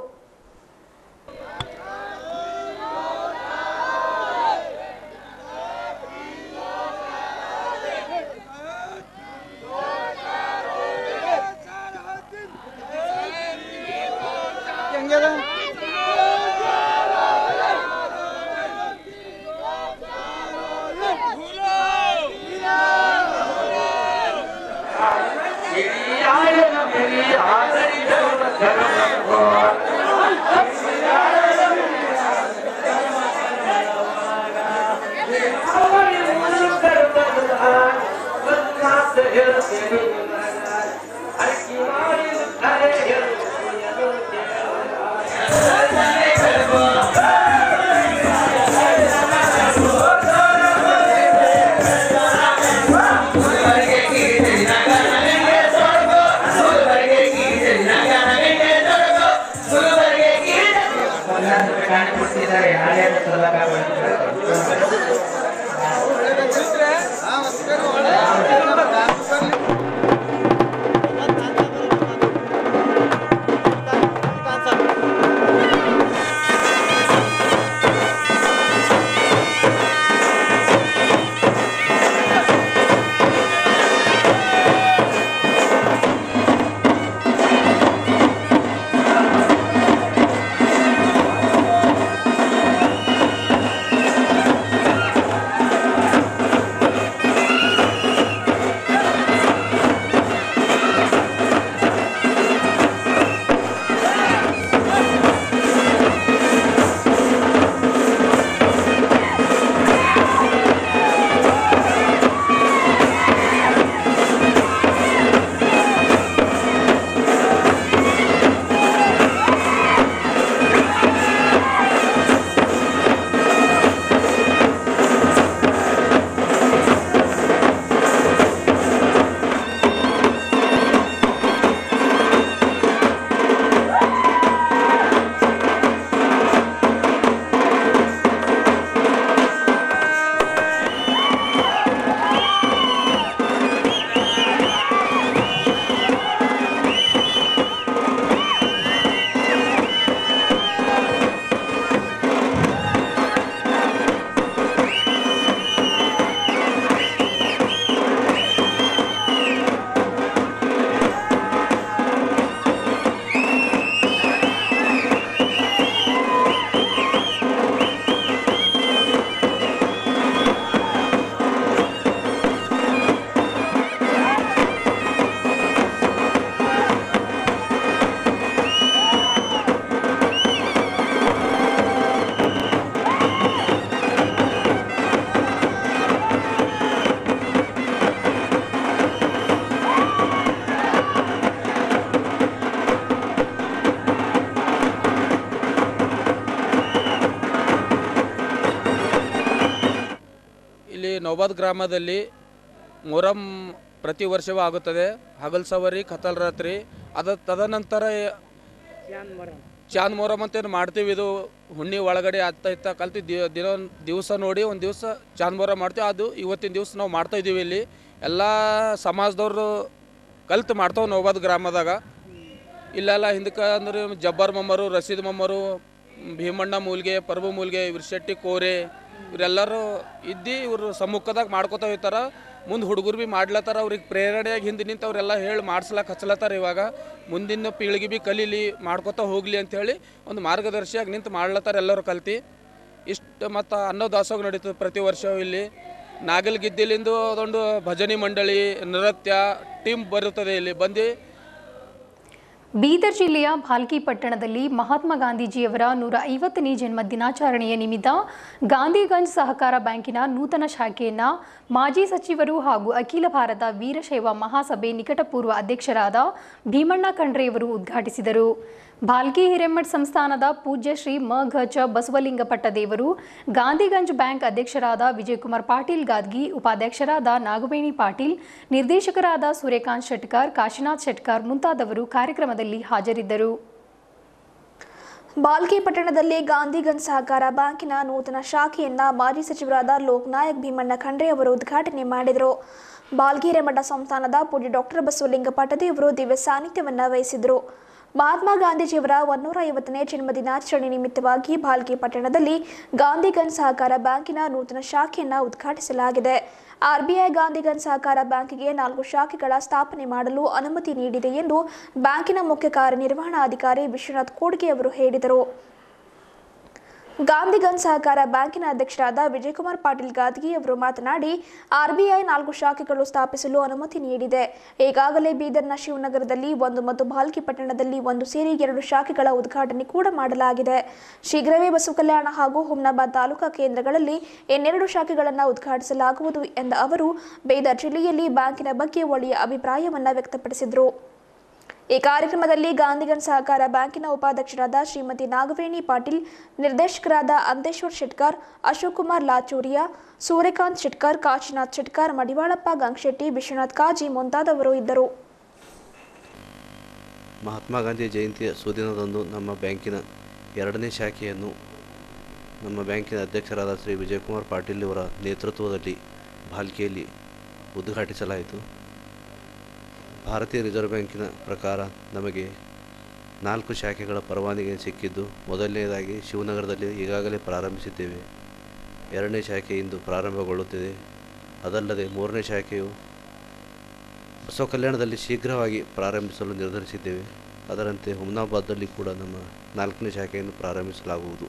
ಹೆಂಗದ Thank you. ನೌಬಾದ್ ಗ್ರಾಮದಲ್ಲಿ ಮೊಹರಂ ಪ್ರತಿ ವರ್ಷವೂ ಆಗುತ್ತದೆ ಹಗಲ್ ಸವಾರಿ ಕತಲ್ ರಾತ್ರಿ ಅದ ತದನಂತರ ಚಾಂದ್ ಮೊಹರಂ ಅಂತ ಏನು ಮಾಡ್ತೀವಿ ಇದು ಹುಣ್ಣಿ ಒಳಗಡೆ ಆಗ್ತಾ ಇತ್ತ ಕಲ್ತು ದಿ- ದಿನ ದಿವಸ ನೋಡಿ ಒಂದು ದಿವಸ ಚಾಂದ್ ಮೊಹರಂ ಮಾಡ್ತೀವಿ ಅದು ಇವತ್ತಿನ ದಿವಸ ನಾವು ಮಾಡ್ತಾ ಇದ್ದೀವಿ ಇಲ್ಲಿ ಎಲ್ಲ ಸಮಾಜದವರು ಕಲ್ತು ಮಾಡ್ತಾವೆ ನೌಬಾದ್ ಗ್ರಾಮದಾಗ ಇಲ್ಲೆಲ್ಲ ಹಿಂದಕ್ಕೆ ಅಂದ್ರೆ ಜಬ್ಬರ್ ಮಮ್ಮರು ರಸೀದ್ ಮಮ್ಮರು ಭೀಮಣ್ಣ ಮೂಲ್ಗೆ ಪ್ರಭು ಮೂಲ್ಗೆ ವಿರ್ಶೆಟ್ಟಿ ಕೋರೆ ಇವರೆಲ್ಲರೂ ಇದ್ದು ಇವರು ಸಮ್ಮುಖದಾಗ ಮಾಡ್ಕೋತ ಹೋಗ್ತಾರ ಮುಂದೆ ಹುಡುಗರು ಭೀ ಮಾಡ್ಲತ್ತಾರ ಅವ್ರಿಗೆ ಪ್ರೇರಣೆಯಾಗಿ ಹಿಂದೆ ನಿಂತು ಅವರೆಲ್ಲ ಹೇಳಿ ಮಾಡ್ಸ್ಲಕ್ಕೆ ಹಚ್ಲತ್ತಾರ ಇವಾಗ ಮುಂದಿನ ಪೀಳಿಗೆ ಭೀ ಕಲೀಲಿ ಮಾಡ್ಕೋತ ಹೋಗಲಿ ಅಂಥೇಳಿ ಒಂದು ಮಾರ್ಗದರ್ಶಿಯಾಗಿ ನಿಂತು ಮಾಡ್ಲತ್ತಾರ ಎಲ್ಲರೂ ಕಲ್ತು ಇಷ್ಟು ಮತ್ತು ಅನ್ನೋ ದಾಸೋಹ ನಡೀತದೆ ಪ್ರತಿ ವರ್ಷವೂ ಇಲ್ಲಿ ನಾಗಲ್ಗಿದ್ದಿಲಿಂದು ಅದೊಂದು ಭಜನಿ ಮಂಡಳಿ ನೃತ್ಯ ಟೀಮ್ ಬರುತ್ತದೆ ಇಲ್ಲಿ ಬಂದು ಬೀದರ್ ಜಿಲ್ಲೆಯ ಭಾಲ್ಕಿ ಪಟ್ಟಣದಲ್ಲಿ ಮಹಾತ್ಮ ಗಾಂಧೀಜಿಯವರ ನೂರ ಐವತ್ತನೇ ಜನ್ಮ ದಿನಾಚರಣೆಯ ನಿಮಿತ್ತ ಗಾಂಧಿಗಂಜ್ ಸಹಕಾರ ಬ್ಯಾಂಕಿನ ನೂತನ ಶಾಖೆಯನ್ನು ಮಾಜಿ ಸಚಿವರು ಹಾಗೂ ಅಖಿಲ ಭಾರತ ವೀರಶೈವ ಮಹಾಸಭೆ ನಿಕಟಪೂರ್ವ ಅಧ್ಯಕ್ಷರಾದ ಭೀಮಣ್ಣ ಖಂಡ್ರೆಯವರು ಉದ್ಘಾಟಿಸಿದರು ಭಾಲ್ಕಿ ಹಿರೇಮಠ್ ಸಂಸ್ಥಾನದ ಪೂಜ್ಯ ಶ್ರೀ ಮ ಘ ಚ ಬಸವಲಿಂಗಪಟ್ಟ ದೇವರು ಗಾಂಧಿಗಂಜ್ ಬ್ಯಾಂಕ್ ಅಧ್ಯಕ್ಷರಾದ ವಿಜಯಕುಮಾರ್ ಪಾಟೀಲ್ ಗಾದ್ಗಿ ಉಪಾಧ್ಯಕ್ಷರಾದ ನಾಗವೇಣಿ ಪಾಟೀಲ್ ನಿರ್ದೇಶಕರಾದ ಸೂರ್ಯಕಾಂತ್ ಶೆಟ್ಕರ್ ಕಾಶಿನಾಥ್ ಶೆಟ್ಕರ್ ಮುಂತಾದವರು ಕಾರ್ಯಕ್ರಮದಲ್ಲಿ ಹಾಜರಿದ್ದರು ಬಾಲ್ಕಿ ಪಟ್ಟಣದಲ್ಲಿ ಗಾಂಧಿಗಂಜ್ ಸಹಕಾರ ಬ್ಯಾಂಕಿನ ನೂತನ ಶಾಖೆಯನ್ನ ಮಾಜಿ ಸಚಿವರಾದ ಲೋಕನಾಯಕ್ ಭೀಮಣ್ಣ ಖಂಡ್ರೆ ಅವರು ಉದ್ಘಾಟನೆ ಮಾಡಿದರು ಬಾಲ್ಗಿರೆ ಮಠ ಸಂಸ್ಥಾನದ ಪೂಜ್ಯ ಡಾಕ್ಟರ್ ಬಸವಲಿಂಗ ಪಟದೇವರು ದಿವ್ಯ ಸಾನ್ನಿಧ್ಯವನ್ನ ವಹಿಸಿದರು ಮಹಾತ್ಮ ಗಾಂಧೀಜಿಯವರ ಒನ್ನೂರ ಐವತ್ತನೇ ಜನ್ಮ ದಿನಾಚರಣೆ ನಿಮಿತ್ತವಾಗಿ ಬಾಲ್ಕಿ ಪಟ್ಟಣದಲ್ಲಿ ಗಾಂಧಿಗಂಜ್ ಸಹಕಾರ ಬ್ಯಾಂಕಿನ ನೂತನ ಶಾಖೆಯನ್ನ ಉದ್ಘಾಟಿಸಲಾಗಿದೆ ಆರ್ಬಿಐ ಗಾಂಧಿಗಂಜ್ ಸಹಕಾರ ಬ್ಯಾಂಕಿಗೆ ನಾಲ್ಕು ಶಾಖೆಗಳ ಸ್ಥಾಪನೆ ಮಾಡಲು ಅನುಮತಿ ನೀಡಿದೆ ಎಂದು ಬ್ಯಾಂಕಿನ ಮುಖ್ಯ ಕಾರ್ಯನಿರ್ವಹಣಾಧಿಕಾರಿ ವಿಶ್ವನಾಥ್ ಕೋಡ್ಗೆ ಅವರು ಹೇಳಿದರು ಗಾಂಧಿಗಂಜ್ ಸಹಕಾರ ಬ್ಯಾಂಕಿನ ಅಧ್ಯಕ್ಷರಾದ ವಿಜಯಕುಮಾರ್ ಪಾಟೀಲ್ ಗಾದ್ಗಿ ಅವರು ಮಾತನಾಡಿ ಆರ್ಬಿಐ ನಾಲ್ಕು ಶಾಖೆಗಳು ಸ್ಥಾಪಿಸಲು ಅನುಮತಿ ನೀಡಿದೆ ಈಗಾಗಲೇ ಬೀದರ್ನ ಶಿವನಗರದಲ್ಲಿ ಒಂದು ಮತ್ತು ಭಾಲ್ಕಿ ಪಟ್ಟಣದಲ್ಲಿ ಒಂದು ಸೇರಿ ಎರಡು ಶಾಖೆಗಳ ಉದ್ಘಾಟನೆ ಕೂಡ ಮಾಡಲಾಗಿದೆ ಶೀಘ್ರವೇ ಬಸವಕಲ್ಯಾಣ ಹಾಗೂ ಹುಮ್ನಾಬಾದ್ ತಾಲೂಕಾ ಕೇಂದ್ರಗಳಲ್ಲಿ ಇನ್ನೆರಡು ಶಾಖೆಗಳನ್ನು ಉದ್ಘಾಟಿಸಲಾಗುವುದು ಎಂದ ಅವರು ಬೀದರ್ ಜಿಲ್ಲೆಯಲ್ಲಿ ಬ್ಯಾಂಕಿನ ಬಗ್ಗೆ ಒಳ್ಳೆಯ ಅಭಿಪ್ರಾಯವನ್ನ ವ್ಯಕ್ತಪಡಿಸಿದರು ಈ ಕಾರ್ಯಕ್ರಮದಲ್ಲಿ ಗಾಂಧಿಗಂಜ್ ಸಹಕಾರ ಬ್ಯಾಂಕಿನ ಉಪಾಧ್ಯಕ್ಷರಾದ ಶ್ರೀಮತಿ ನಾಗವೇಣಿ ಪಾಟೀಲ್ ನಿರ್ದೇಶಕರಾದ ಅಂದೇಶ್ವರ್ ಶೆಟ್ಕರ್ ಅಶೋಕ್ ಕುಮಾರ್ ಲಾಚೂರಿಯಾ ಸೂರ್ಯಕಾಂತ್ ಶೆಟ್ಕರ್ ಕಾಶಿನಾಥ್ ಶೆಟ್ಕರ್ ಮಡಿವಾಳಪ್ಪ ಗಂಗಶೆಟ್ಟಿ ವಿಶ್ವನಾಥ್ ಕಾಜಿ ಮುಂತಾದವರು ಇದ್ದರು ಮಹಾತ್ಮ ಗಾಂಧಿ ಜಯಂತಿಯ ಸುದಿನದಂದು ನಮ್ಮ ಬ್ಯಾಂಕಿನ ಎರಡನೇ ಶಾಖೆಯನ್ನು ನಮ್ಮ ಬ್ಯಾಂಕಿನ ಅಧ್ಯಕ್ಷರಾದ ಶ್ರೀ ವಿಜಯಕುಮಾರ್ ಪಾಟೀಲ್ ಅವರ ನೇತೃತ್ವದಲ್ಲಿ ಭಾಲ್ಕಿಯಲ್ಲಿ ಉದ್ಘಾಟಿಸಲಾಯಿತು ಭಾರತೀಯ ರಿಸರ್ವ್ ಬ್ಯಾಂಕಿನ ಪ್ರಕಾರ ನಮಗೆ ನಾಲ್ಕು ಶಾಖೆಗಳ ಪರವಾನಗಿ ಸಿಕ್ಕಿದ್ದು ಮೊದಲನೆಯದಾಗಿ ಶಿವನಗರದಲ್ಲಿ ಈಗಾಗಲೇ ಪ್ರಾರಂಭಿಸಿದ್ದೇವೆ ಎರಡನೇ ಶಾಖೆ ಇಂದು ಪ್ರಾರಂಭಗೊಳ್ಳುತ್ತಿದೆ ಅದಲ್ಲದೆ ಮೂರನೇ ಶಾಖೆಯು ಬಸವ ಕಲ್ಯಾಣದಲ್ಲಿ ಶೀಘ್ರವಾಗಿ ಪ್ರಾರಂಭಿಸಲು ನಿರ್ಧರಿಸಿದ್ದೇವೆ ಅದರಂತೆ ಹುಮ್ನಾಬಾದ್ದಲ್ಲಿ ಕೂಡ ನಮ್ಮ ನಾಲ್ಕನೇ ಶಾಖೆಯನ್ನು ಪ್ರಾರಂಭಿಸಲಾಗುವುದು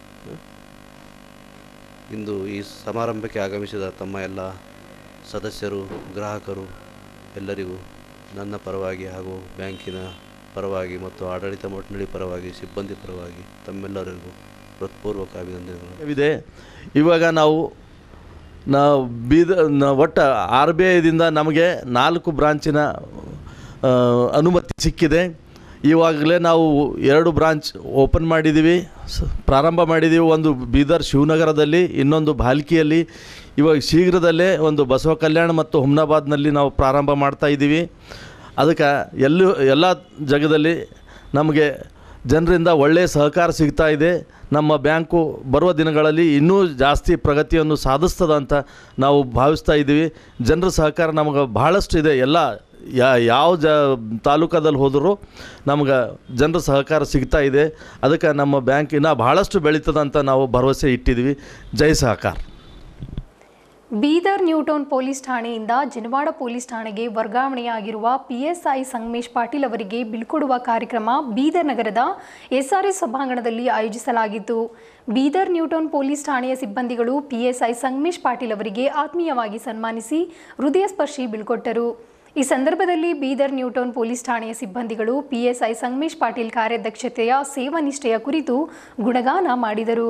ಇಂದು ಈ ಸಮಾರಂಭಕ್ಕೆ ಆಗಮಿಸಿದ ತಮ್ಮ ಎಲ್ಲ ಸದಸ್ಯರು ಗ್ರಾಹಕರು ಎಲ್ಲರಿಗೂ ನನ್ನ ಪರವಾಗಿ ಹಾಗೂ ಬ್ಯಾಂಕಿನ ಪರವಾಗಿ ಮತ್ತು ಆಡಳಿತ ಮಂಡಳಿ ಪರವಾಗಿ ಸಿಬ್ಬಂದಿ ಪರವಾಗಿ ತಮ್ಮೆಲ್ಲರಿಗೂ ಹೃತ್ಪೂರ್ವಕ ಅಭಿನಂದನೆಗಳು ಇದೆ ಇವಾಗ ನಾವು ನಾವು ಬೀದ ನ- ಒಟ್ಟು ಆರ್ ಬಿ ಐದಿಂದ ನಮಗೆ ನಾಲ್ಕು ಬ್ರಾಂಚಿನ ಆ, ಅನುಮತಿ ಸಿಕ್ಕಿದೆ ಇವಾಗಲೇ ನಾವು ಎರಡು ಬ್ರಾಂಚ್ ಓಪನ್ ಮಾಡಿದ್ದೀವಿ ಸ- ಪ್ರಾರಂಭ ಮಾಡಿದ್ದೀವಿ ಒಂದು ಬೀದರ್ ಶಿವನಗರದಲ್ಲಿ ಇನ್ನೊಂದು ಭಾಲ್ಕಿಯಲ್ಲಿ ಇವಾಗ ಶೀಘ್ರದಲ್ಲೇ ಒಂದು ಬಸವ ಕಲ್ಯಾಣ ಮತ್ತು ಹುಮ್ನಾಬಾದ್ನಲ್ಲಿ ನಾವು ಪ್ರಾರಂಭ ಮಾಡ್ತಾ ಇದ್ದೀವಿ ಅದಕ್ಕೆ ಎಲ್ಲೂ ಎಲ್ಲ ಜಾಗದಲ್ಲಿ ನಮಗೆ ಜನರಿಂದ ಒಳ್ಳೆಯ ಸಹಕಾರ ಸಿಗ್ತಾ ಇದೆ ನಮ್ಮ ಬ್ಯಾಂಕು ಬರುವ ದಿನಗಳಲ್ಲಿ ಇನ್ನೂ ಜಾಸ್ತಿ ಪ್ರಗತಿಯನ್ನು ಸಾಧಿಸ್ತದ ಅಂತ ನಾವು ಭಾವಿಸ್ತಾ ಇದ್ದೀವಿ ಜನರ ಸಹಕಾರ ನಮಗೆ ಭಾಳಷ್ಟು ಇದೆ ಎಲ್ಲ ಯಾ ಯಾವ ಜ ತಾಲೂಕದಲ್ಲಿ ಹೋದರೂ ನಮ್ಗೆ ಜನರ ಸಹಕಾರ ಸಿಗ್ತಾ ಇದೆ ಅದಕ್ಕೆ ನಮ್ಮ ಬ್ಯಾಂಕ್ ಇನ್ನೂ ಭಾಳಷ್ಟು ಬೆಳೀತದಂತ ನಾವು ಭರವಸೆ ಇಟ್ಟಿದ್ದೀವಿ ಜೈ ಸಹಕಾರ ಬೀದರ್ ನ್ಯೂಟೌನ್ ಪೊಲೀಸ್ ಠಾಣೆಯಿಂದ ಜನವಾಡ ಪೊಲೀಸ್ ಠಾಣೆಗೆ ವರ್ಗಾವಣೆಯಾಗಿರುವ ಪಿಎಸ್ಐ ಸಂಗಮೇಶ್ ಪಾಟೀಲ್ ಅವರಿಗೆ ಬೀಳ್ಕೊಡುವ ಕಾರ್ಯಕ್ರಮ ಬೀದರ್ ನಗರದ ಎಸ್ಆರ್ಎಸ್ ಸಭಾಂಗಣದಲ್ಲಿ ಆಯೋಜಿಸಲಾಗಿತ್ತು ಬೀದರ್ ನ್ಯೂಟೌನ್ ಪೊಲೀಸ್ ಠಾಣೆಯ ಸಿಬ್ಬಂದಿಗಳು ಪಿಎಸ್ಐ ಸಂಗಮೇಶ್ ಪಾಟೀಲ್ ಅವರಿಗೆ ಆತ್ಮೀಯವಾಗಿ ಸನ್ಮಾನಿಸಿ ಹೃದಯ ಸ್ಪರ್ಶಿ ಬೀಳ್ಕೊಟ್ಟರು ಈ ಸಂದರ್ಭದಲ್ಲಿ ಬೀದರ್ ನ್ಯೂಟೌನ್ ಪೊಲೀಸ್ ಠಾಣೆಯ ಸಿಬ್ಬಂದಿಗಳು ಪಿಎಸ್ಐ ಸಂಗಮೇಶ್ ಪಾಟೀಲ್ ಕಾರ್ಯದಕ್ಷತೆಯ ಸೇವಾ ನಿಷ್ಠೆಯ ಕುರಿತು ಗುಣಗಾನ ಮಾಡಿದರು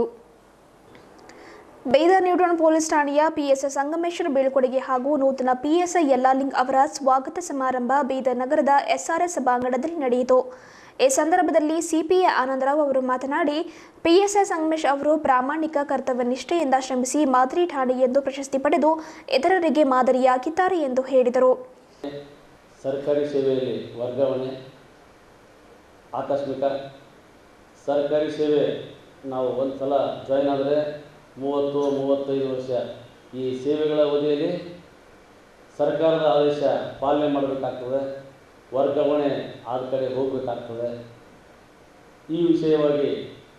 ಬೀದರ್ ನ್ಯೂಟನ್ ಪೊಲೀಸ್ ಠಾಣೆಯ ಪಿಎಸ್ಐ ಸಂಗಮೇಶ್ವರ ಬೀಳ್ಕೊಡುಗೆ ಹಾಗೂ ನೂತನ ಪಿಎಸ್ಐ ಯಲ್ಲಾಲಿಂಗ್ ಅವರ ಸ್ವಾಗತ ಸಮಾರಂಭ ಬೀದರ್ ನಗರದ ಎಸ್ಆರ್ಎಸ್ ಸಭಾಂಗಣದಲ್ಲಿ ನಡೆಯಿತು ಈ ಸಂದರ್ಭದಲ್ಲಿ ಸಿಪಿಐ ಆನಂದರಾವ್ ಅವರು ಮಾತನಾಡಿ ಪಿಎಸ್ಐ ಸಂಗಮೇಶ್ ಅವರು ಪ್ರಾಮಾಣಿಕ ಕರ್ತವ್ಯ ನಿಷ್ಠೆಯಿಂದ ಶ್ರಮಿಸಿ ಮಾದರಿ ಠಾಣೆ ಎಂದು ಪ್ರಶಸ್ತಿ ಪಡೆದು ಇತರರಿಗೆ ಮಾದರಿಯಾಗಿದ್ದಾರೆ ಎಂದು ಹೇಳಿದರು ಸರ್ಕಾರಿ ಸೇವೆಯಲ್ಲಿ ವರ್ಗಾವಣೆ ಆಕಸ್ಮಿಕ ಸರ್ಕಾರಿ ಸೇವೆ ನಾವು ಒಂದು ಸಲ ಜಾಯ್ನ್ ಆದರೆ ಮೂವತ್ತು ಮೂವತ್ತೈದು ವರ್ಷ ಈ ಸೇವೆಗಳ ಅವಧಿಯಲ್ಲಿ ಸರ್ಕಾರದ ಆದೇಶ ಪಾಲನೆ ಮಾಡಬೇಕಾಗ್ತದೆ ವರ್ಗಾವಣೆ ಆದ ಕಡೆ ಹೋಗಬೇಕಾಗ್ತದೆ ಈ ವಿಷಯವಾಗಿ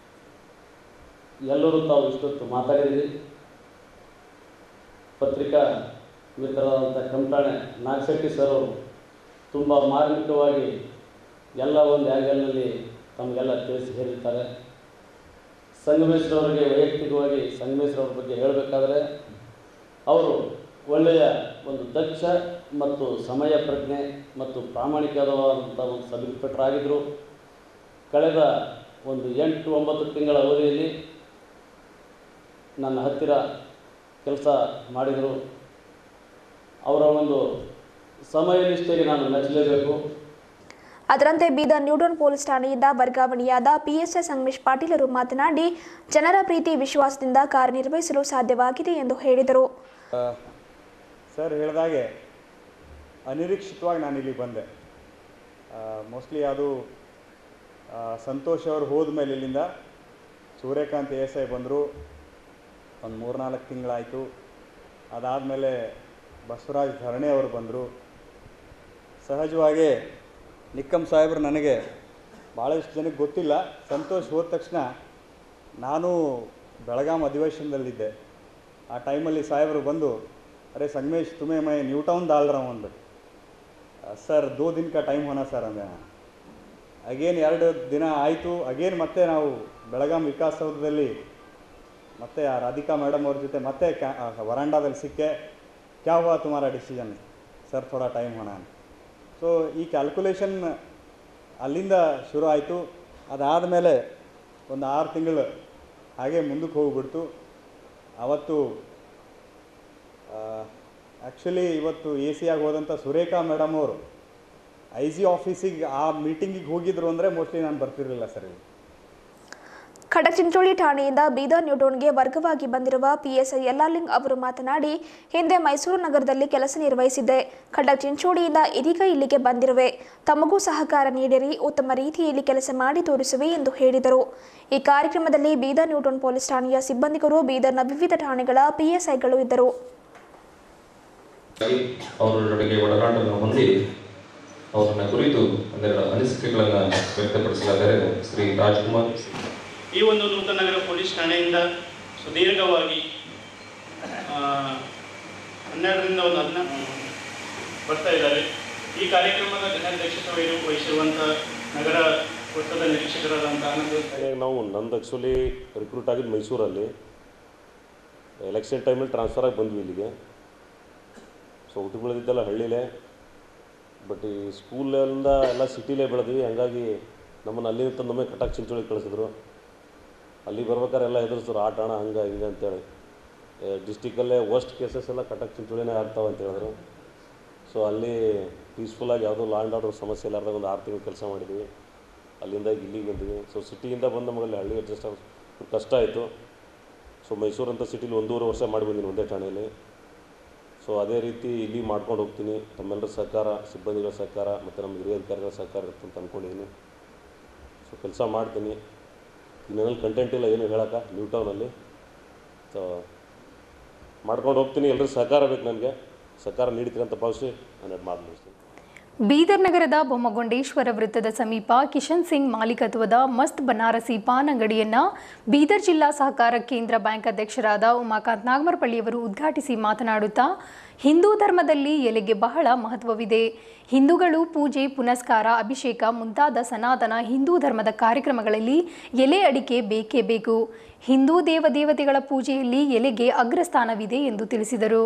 ಎಲ್ಲರೂ ತಾವು ಇಷ್ಟೊತ್ತು ಮಾತಾಡಿದಿರಿ ಪತ್ರಿಕಾ ಮಿತ್ರರಾದಂಥ ಕಂಟಾಣೆ ನಾಗಶೆಟ್ಟಿ ಸರ್ ಅವರು ತುಂಬ ಮಾರ್ಮಿಕವಾಗಿ ಎಲ್ಲ ಒಂದು ಆ್ಯಂಗಲ್ನಲ್ಲಿ ತಮಗೆಲ್ಲ ತಿಳಿಸಿ ಹೇಳಿರ್ತಾರೆ ಸಂಗಮೇಶ್ವರವರಿಗೆ ವೈಯಕ್ತಿಕವಾಗಿ ಸಂಗಮೇಶ್ವರವ್ರ ಬಗ್ಗೆ ಹೇಳಬೇಕಾದ್ರೆ ಅವರು ಒಳ್ಳೆಯ ಒಂದು ದಕ್ಷ ಮತ್ತು ಸಮಯ ಪ್ರಜ್ಞೆ ಮತ್ತು ಪ್ರಾಮಾಣಿಕವಾದಂಥ ಒಂದು ಸಬ್ ಇನ್ಸ್ಪೆಕ್ಟರ್ ಆಗಿದ್ದರು ಕಳೆದ ಒಂದು ಎಂಟು ಒಂಬತ್ತು ತಿಂಗಳ ಅವಧಿಯಲ್ಲಿ ನನ್ನ ಹತ್ತಿರ ಕೆಲಸ ಮಾಡಿದರು ಅವರ ಒಂದು ಸಮಯ ನಿಷ್ಠೆಗೆ ನಾನು ಮೆಚ್ಚಲೇಬೇಕು ಅದರಂತೆ ಬೀದರ್ ನ್ಯೂಟನ್ ಪೊಲೀಸ್ ಠಾಣೆಯಿಂದ ವರ್ಗಾವಣೆಯಾದ ಪಿಎಸ್ಐ ಸಂಗಮೇಶ್ ಪಾಟೀಲರು ಮಾತನಾಡಿ ಜನರ ಪ್ರೀತಿ ವಿಶ್ವಾಸದಿಂದ ಕಾರ್ಯನಿರ್ವಹಿಸಲು ಸಾಧ್ಯವಾಗಿದೆ ಎಂದು ಹೇಳಿದರು ಸರ್ ಹೇಳಿದಾಗೆ ಅನಿರೀಕ್ಷಿತವಾಗಿ ನಾನು ಇಲ್ಲಿ ಬಂದೆ ಮೋಸ್ಟ್ಲಿ ಅದು ಆ, ಸಂತೋಷ್ ಅವರು ಹೋದ ಮೇಲೆ ಇಲ್ಲಿಂದ ಸೂರ್ಯಕಾಂತ್ ಎಸ್ ಐ ಬಂದರು ಒಂದು ಮೂರ್ನಾಲ್ಕು ತಿಂಗಳಾಯಿತು ಅದಾದಮೇಲೆ ಬಸವರಾಜ್ ಧರಣೆ ಅವರು ಬಂದರು ಸಹಜವಾಗಿ ನಿಕ್ಕಮ್ ಸಾಹೇಬ್ರು ನನಗೆ ಭಾಳಷ್ಟು ಜನಕ್ಕೆ ಗೊತ್ತಿಲ್ಲ ಸಂತೋಷ್ ಹೋದ ತಕ್ಷಣ ನಾನು ಬೆಳಗಾಂ ಅಧಿವೇಶನದಲ್ಲಿದ್ದೆ ಆ ಟೈಮಲ್ಲಿ ಸಾಹೇಬರು ಬಂದು ಅರೆ ಸಂಗಮೇಶ್ ತುಮೆ ಮೈ ನ್ಯೂ ಟೌನ್ डाल रहा हूँ ಅಂದ್ಬಿಟ್ಟು ಸರ್ ದೋ ದಿನ ಕಾ ಟೈಮ್ ಹೋನ ಸರ್ ಅಂದೆ ನಾನು ಅಗೇನ್ ಎರಡು ದಿನ ಆಯಿತು ಅಗೇನ್ ಮತ್ತೆ ನಾವು ಬೆಳಗಾಂ ವಿಕಾಸಸೌಧದಲ್ಲಿ ಮತ್ತೆ ಆ ರಾಧಿಕಾ ಮೇಡಮ್ ಅವ್ರ ಜೊತೆ ಮತ್ತೆ ಕ್ಯಾ ವರಾಂಡಾದಲ್ಲಿ ಸಿಕ್ಕೆ ಕ್ಯಾ ಹುआ तुम्हारा ಡಿಸಿಷನ್ ಸರ್ ಥೋಡಾ ಟೈಮ್ ಹೋನ ಅಂತ ಸೊ ಈ ಕ್ಯಾಲ್ಕುಲೇಷನ್ ಅಲ್ಲಿಂದ ಶುರು ಆಯಿತು ಅದಾದಮೇಲೆ ಒಂದು ಆರು ತಿಂಗಳು ಹಾಗೆ ಮುಂದಕ್ಕೆ ಹೋಗ್ಬಿಡ್ತು ಅವತ್ತು ಆ್ಯಕ್ಚುಲಿ ಇವತ್ತು ಎ ಸಿ ಆಗಿ ಹೋದಂಥ ಸುರೇಖಾ ಮೇಡಮ್ ಅವರು ಐ ಜಿ ಆಫೀಸಿಗೆ ಆ ಮೀಟಿಂಗಿಗೆ ಹೋಗಿದ್ರು ಅಂದರೆ ಮೋಸ್ಟ್ಲಿ ನಾನು ಬರ್ತಿರಲಿಲ್ಲ ಸರ್ ಇಲ್ಲಿ ಖಡಚಿಂಚೋಳಿ ಠಾಣೆಯಿಂದ ಬೀದರ್ ನ್ಯೂಟೌನ್ಗೆ ವರ್ಗವಾಗಿ ಬಂದಿರುವ ಪಿಎಸ್ಐ ಯಲ್ಲಾಲಿಂಗ್ ಅವರು ಮಾತನಾಡಿ ಹಿಂದೆ ಮೈಸೂರು ನಗರದಲ್ಲಿ ಕೆಲಸ ನಿರ್ವಹಿಸಿದ್ದೆ ಖಡಚಿಂಚೋಳಿಯಿಂದ ಇದೀಗ ಇಲ್ಲಿಗೆ ಬಂದಿರುವೆ ತಮಗೂ ಸಹಕಾರ ನೀಡಿರಿ ಉತ್ತಮ ರೀತಿಯಲ್ಲಿ ಕೆಲಸ ಮಾಡಿ ತೋರಿಸುವೆ ಎಂದು ಹೇಳಿದರು ಈ ಕಾರ್ಯಕ್ರಮದಲ್ಲಿ ಬೀದರ್ ನ್ಯೂಟೌನ್ ಪೊಲೀಸ್ ಠಾಣೆಯ ಸಿಬ್ಬಂದಿಗಳು ಬೀದರ್ನ ವಿವಿಧ ಠಾಣೆಗಳ ಪಿಎಸ್ಐಗಳು ಇದ್ದರು ಅವರೊಳಗೆ ಒಡನಾಟವನ್ನು ಹೊಂದಿ ಅವರನ್ನ ಕುರಿತು ಒಂದೆರಡು ಅನಿಸಿಕೆಗಳನ್ನು ವ್ಯಕ್ತಪಡಿಸಲಾದರೆ ಶ್ರೀ ರಾಜ್ಕುಮಾರ್ ಈ ಒಂದು ನೂತನ ನಗರ ಪೊಲೀಸ್ ಠಾಣೆಯಿಂದ ಸುದೀರ್ಘವಾಗಿ ಆ, ಹನ್ನೆರಡರಿಂದ ಒಂದು ಹದಿನ ಬರ್ತಾ ಇದ್ದಾರೆ ಈ ಕಾರ್ಯಕ್ರಮದ ಜಿಲ್ಲಾಧ್ಯಕ್ಷತೆ ವಹಿರು ವಹಿಸಿರುವಂಥ ನಗರ ವೃತ್ತದ ನಿರೀಕ್ಷಕರಾದಂಥ ಆನಂದ್ ನಾವು ನಂದು ಆ್ಯಕ್ಚುಲಿ ರಿಕ್ರೂಟ್ ಆಗಿದ್ದು ಮೈಸೂರಲ್ಲಿ ಎಲೆಕ್ಷನ್ ಟೈಮಲ್ಲಿ ಟ್ರಾನ್ಸ್ಫರ್ ಆಗಿ ಬಂದ್ವಿ ಇಲ್ಲಿಗೆ ಸೊ ಹುಟ್ಟು ಬೆಳೆದಿದ್ದೆಲ್ಲ ಹಳ್ಳಿಲೇ ಬಟ್ ಈ ಸ್ಕೂಲಿಂದ ಎಲ್ಲ ಸಿಟಿಲೇ ಬೆಳೆದ್ವಿ ಹಂಗಾಗಿ ನಮ್ಮನ್ನು ಅಲ್ಲಿಂದ ತಂದು ನಮಗೆ ಕಟಕ್ ಚಿಂಚೋಳಿಗೆ ಕಳಿಸಿದ್ರು ಅಲ್ಲಿ ಬರ್ಬೇಕಾದ್ರೆ ಎಲ್ಲ ಹೆದರ್ಸಿದ್ರು ಆಟ ಆಣ ಹಂಗೆ ಹಿಂಗೆ ಅಂತೇಳಿ ಡಿಸ್ಟಿಕಲ್ಲೇ ವರ್ಸ್ಟ್ ಕೇಸಸ್ ಎಲ್ಲ ಕಟಕ್ ಚಿಂಚೋಳಿನೇ ಆಗ್ತಾವೆ ಅಂತ ಹೇಳಿದ್ರು ಸೊ ಅಲ್ಲಿ ಪೀಸ್ಫುಲ್ಲಾಗಿ ಯಾವುದೋ ಲಾ ಆ್ಯಂಡ್ ಆರ್ಡರ್ ಸಮಸ್ಯೆ ಇಲ್ಲಾರ್ದಾಗ ಒಂದು ಆರು ತಿಂಗಳು ಕೆಲಸ ಮಾಡಿದ್ವಿ ಅಲ್ಲಿಂದ ಈಗ ಇಲ್ಲಿಗೆ ಬಂದ್ವಿ ಸೊ ಸಿಟಿಯಿಂದ ಬಂದು ನಮಗಲ್ಲಿ ಹಳ್ಳಿ ಅಡ್ಜಸ್ಟ್ ಆಗೋದು ಕಷ್ಟ ಆಯಿತು ಸೊ ಮೈಸೂರು ಅಂತ ಸಿಟಿಲಿ ಒಂದೂವರೆ ವರ್ಷ ಮಾಡಿ ಬಂದೀನಿ ಒಂದೇ ಠಾಣೆಯಲ್ಲಿ ಸೊ ಅದೇ ರೀತಿ ಇಲ್ಲಿ ಮಾಡ್ಕೊಂಡು ಹೋಗ್ತೀನಿ ತಮ್ಮೆಲ್ಲರ ಸಹಕಾರ ಸಿಬ್ಬಂದಿಗಳ ಸಹಕಾರ ಮತ್ತು ನಮ್ಮ ಹಿರಿಯ ಅಧಿಕಾರಿಗಳ ಸಹಕಾರ ಇರುತ್ತೆ ಅಂತ ಅಂದ್ಕೊಂಡಿದ್ದೀನಿ ಸೊ ಕೆಲಸ ಮಾಡ್ತೀನಿ ಇನ್ನೇನಲ್ಲಿ ಕಂಟೆಂಟ್ ಇಲ್ಲ ಏನು ಹೇಳೋಕ್ಕ ನ್ಯೂ ಟೌನಲ್ಲಿ ಸೊ ಮಾಡ್ಕೊಂಡು ಹೋಗ್ತೀನಿ ಎಲ್ಲರೂ ಸಹಕಾರ ಬೇಕು ನನಗೆ ಸಹಕಾರ ನೀಡ್ತೀನಿ ಅಂತ ಭಾವಿಸಿ ನಾನು ಮಾತು ಮುಗಿಸ್ತೀನಿ ಬೀದರ್ ನಗರದ ಬೊಮ್ಮಗೊಂಡೇಶ್ವರ ವೃತ್ತದ ಸಮೀಪ ಕಿಶನ್ ಸಿಂಗ್ ಮಾಲೀಕತ್ವದ ಮಸ್ತ್ ಬನಾರಸಿ ಪಾನ್ ಅಂಗಡಿಯನ್ನ ಬೀದರ್ ಜಿಲ್ಲಾ ಸಹಕಾರ ಕೇಂದ್ರ ಬ್ಯಾಂಕ್ ಅಧ್ಯಕ್ಷರಾದ ಉಮಾಕಾಂತ್ ನಾಗಮರಪಳ್ಳಿಯವರು ಉದ್ಘಾಟಿಸಿ ಮಾತನಾಡುತ್ತಾ ಹಿಂದೂ ಧರ್ಮದಲ್ಲಿ ಎಲೆಗೆ ಬಹಳ ಮಹತ್ವವಿದೆ ಹಿಂದೂಗಳು ಪೂಜೆ ಪುನಸ್ಕಾರ ಅಭಿಷೇಕ ಮುಂತಾದ ಸನಾತನ ಹಿಂದೂ ಧರ್ಮದ ಕಾರ್ಯಕ್ರಮಗಳಲ್ಲಿ ಎಲೆ ಅಡಿಕೆ ಬೇಕೇ ಬೇಕು ಹಿಂದೂ ದೇವದೇವತೆಗಳ ಪೂಜೆಯಲ್ಲಿ ಎಲೆಗೆ ಅಗ್ರಸ್ಥಾನವಿದೆ ಎಂದು ತಿಳಿಸಿದರು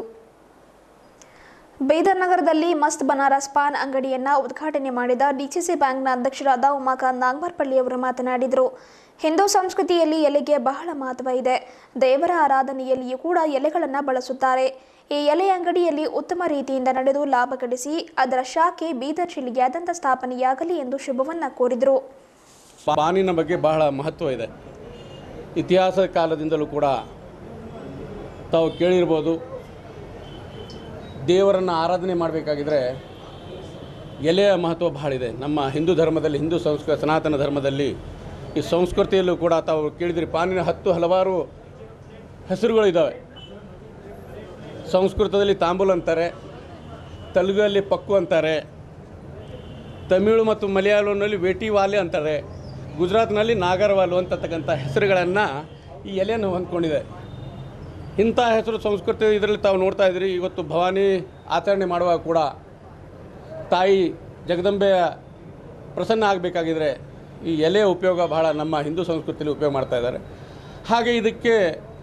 ಬೀದರ್ ನಗರದಲ್ಲಿ ಮಸ್ತ್ ಬನಾರಸ್ ಪಾನ್ ಅಂಗಡಿಯನ್ನ ಉದ್ಘಾಟನೆ ಮಾಡಿದ ಡಿಸಿಸಿ ಬ್ಯಾಂಕ್ನ ಅಧ್ಯಕ್ಷರಾದ ಉಮಾಕಾಂತ್ ನಾಗಮರ್ಪಳ್ಳಿ ಅವರು ಮಾತನಾಡಿದರು ಹಿಂದೂ ಸಂಸ್ಕೃತಿಯಲ್ಲಿ ಎಲೆಗೆ ಬಹಳ ಮಹತ್ವ ಇದೆ ದೇವರ ಆರಾಧನೆಯಲ್ಲಿಯೂ ಕೂಡ ಎಲೆಗಳನ್ನು ಬಳಸುತ್ತಾರೆ ಈ ಎಲೆ ಅಂಗಡಿಯಲ್ಲಿ ಉತ್ತಮ ರೀತಿಯಿಂದ ನಡೆದು ಲಾಭ ಗಳಿಸಿ ಅದರ ಶಾಖೆ ಬೀದರ್ ಜಿಲ್ಲೆಯಾದ್ಯಂತ ಸ್ಥಾಪನೆಯಾಗಲಿ ಎಂದು ಶುಭವನ್ನ ಕೋರಿದರು ಪಾನಿನ ಬಗ್ಗೆ ಬಹಳ ಮಹತ್ವ ಇದೆ ಇತಿಹಾಸ ಕಾಲದಿಂದಲೂ ಕೂಡ ತಾವು ಕೇಳಿರ್ಬೋದು ದೇವರನ್ನು ಆರಾಧನೆ ಮಾಡಬೇಕಾಗಿದ್ರೆ ಎಲೆಯ ಮಹತ್ವ ಬಹಳ ಇದೆ ನಮ್ಮ ಹಿಂದೂ ಧರ್ಮದಲ್ಲಿ ಹಿಂದೂ ಸಂಸ್ಕೃತಿ ಸನಾತನ ಧರ್ಮದಲ್ಲಿ ಈ ಸಂಸ್ಕೃತಿಯಲ್ಲೂ ಕೂಡ ತಾವು ಕೇಳಿದ್ರಿ ಪಾನಿನ ಹತ್ತು ಹಲವಾರು ಹೆಸರುಗಳಿದ್ದಾವೆ ಸಂಸ್ಕೃತದಲ್ಲಿ ತಾಂಬೂಲ್ ಅಂತಾರೆ ತೆಲುಗಲ್ಲಿ ಪಕ್ಕು ಅಂತಾರೆ ತಮಿಳು ಮತ್ತು ಮಲಯಾಳಂನಲ್ಲಿ ವೇಟಿವಾಲೆ ಅಂತಾರೆ ಗುಜರಾತ್ನಲ್ಲಿ ನಾಗರವಾಲು ಅಂತಕ್ಕಂಥ ಹೆಸರುಗಳನ್ನು ಈ ಎಲೆಯನ್ನು ಹೊಂದ್ಕೊಂಡಿದೆ ಇಂಥ ಹೆಸರು ಸಂಸ್ಕೃತಿ ಇದರಲ್ಲಿ ತಾವು ನೋಡ್ತಾ ಇದ್ದೀರಿ ಇವತ್ತು ಭವಾನಿ ಆಚರಣೆ ಮಾಡುವಾಗ ಕೂಡ ತಾಯಿ ಜಗದಂಬೆಯ ಪ್ರಸನ್ನ ಆಗಬೇಕಾಗಿದ್ರೆ ಈ ಎಲೆಯ ಉಪಯೋಗ ಬಹಳ ನಮ್ಮ ಹಿಂದೂ ಸಂಸ್ಕೃತಿಯಲ್ಲಿ ಉಪಯೋಗ ಮಾಡ್ತಾ ಇದ್ದಾರೆ ಹಾಗೆ ಇದಕ್ಕೆ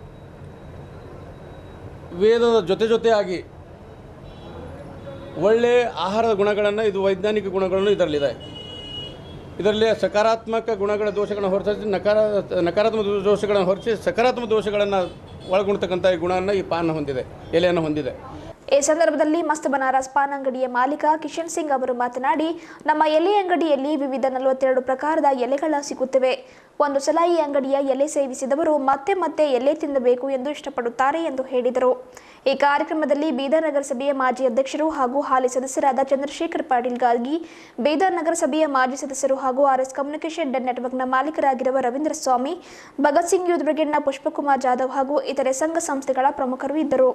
ವೇದದ ಜೊತೆ ಜೊತೆಯಾಗಿ ಒಳ್ಳೆಯ ಆಹಾರದ ಗುಣಗಳನ್ನು ಇದು ವೈಜ್ಞಾನಿಕ ಗುಣಗಳನ್ನು ಇದರಲ್ಲಿದೆ ಇದರಲ್ಲಿ ಸಕಾರಾತ್ಮಕ ಗುಣಗಳ ದೋಷಗಳನ್ನು ಹೊರತುಪಡಿಸಿ ನಕಾರ ನಕಾರಾತ್ಮಕ ದೋಷಗಳನ್ನು ಹೊರತುಪಡಿಸಿ ಸಕಾರಾತ್ಮಕ ದೋಷಗಳನ್ನು ಒಳಗೊಂಡ್ತಕ್ಕಂಥ ಈ ಗುಣವನ್ನು ಈ ಪಾನ್ ಹೊಂದಿದೆ ಎಲೆಯನ್ನು ಹೊಂದಿದೆ ಈ ಸಂದರ್ಭದಲ್ಲಿ ಮಸ್ತ್ ಬನಾರಸ್ ಪಾನ್ ಅಂಗಡಿಯ ಮಾಲೀಕ ಕಿಶನ್ ಸಿಂಗ್ ಅವರು ಮಾತನಾಡಿ ನಮ್ಮ ಎಲೆ ಅಂಗಡಿಯಲ್ಲಿ ವಿವಿಧ ನಲವತ್ತೆರಡು ಪ್ರಕಾರದ ಎಲೆಗಳ ಸಿಗುತ್ತವೆ ಒಂದು ಸಲ ಈ ಅಂಗಡಿಯ ಎಲೆ ಸೇವಿಸಿದವರು ಮತ್ತೆ ಮತ್ತೆ ಎಲೆ ತಿನ್ನಬೇಕು ಎಂದು ಇಷ್ಟಪಡುತ್ತಾರೆ ಎಂದು ಹೇಳಿದರು ಈ ಕಾರ್ಯಕ್ರಮದಲ್ಲಿ ಬೀದರ್ ನಗರಸಭೆಯ ಮಾಜಿ ಅಧ್ಯಕ್ಷರು ಹಾಗೂ ಹಾಲಿ ಸದಸ್ಯರಾದ ಚಂದ್ರಶೇಖರ್ ಪಾಟೀಲ್ ಗಾರ್ಗಿ ಬೀದರ್ ನಗರಸಭೆಯ ಮಾಜಿ ಸದಸ್ಯರು ಹಾಗೂ ಆರ್ಎಸ್ ಕಮ್ಯುನಿಕೇಷನ್ ನೆಟ್ವರ್ಕ್ನ ಮಾಲೀಕರಾಗಿರುವ ರವೀಂದ್ರ ಸ್ವಾಮಿ ಭಗತ್ ಸಿಂಗ್ ಯೂತ್ ಬ್ರಿಗೇಡ್ನ ಪುಷ್ಪಕುಮಾರ್ ಜಾಧವ್ ಹಾಗೂ ಇತರೆ ಸಂಘ ಸಂಸ್ಥೆಗಳ ಪ್ರಮುಖರು ಇದ್ದರು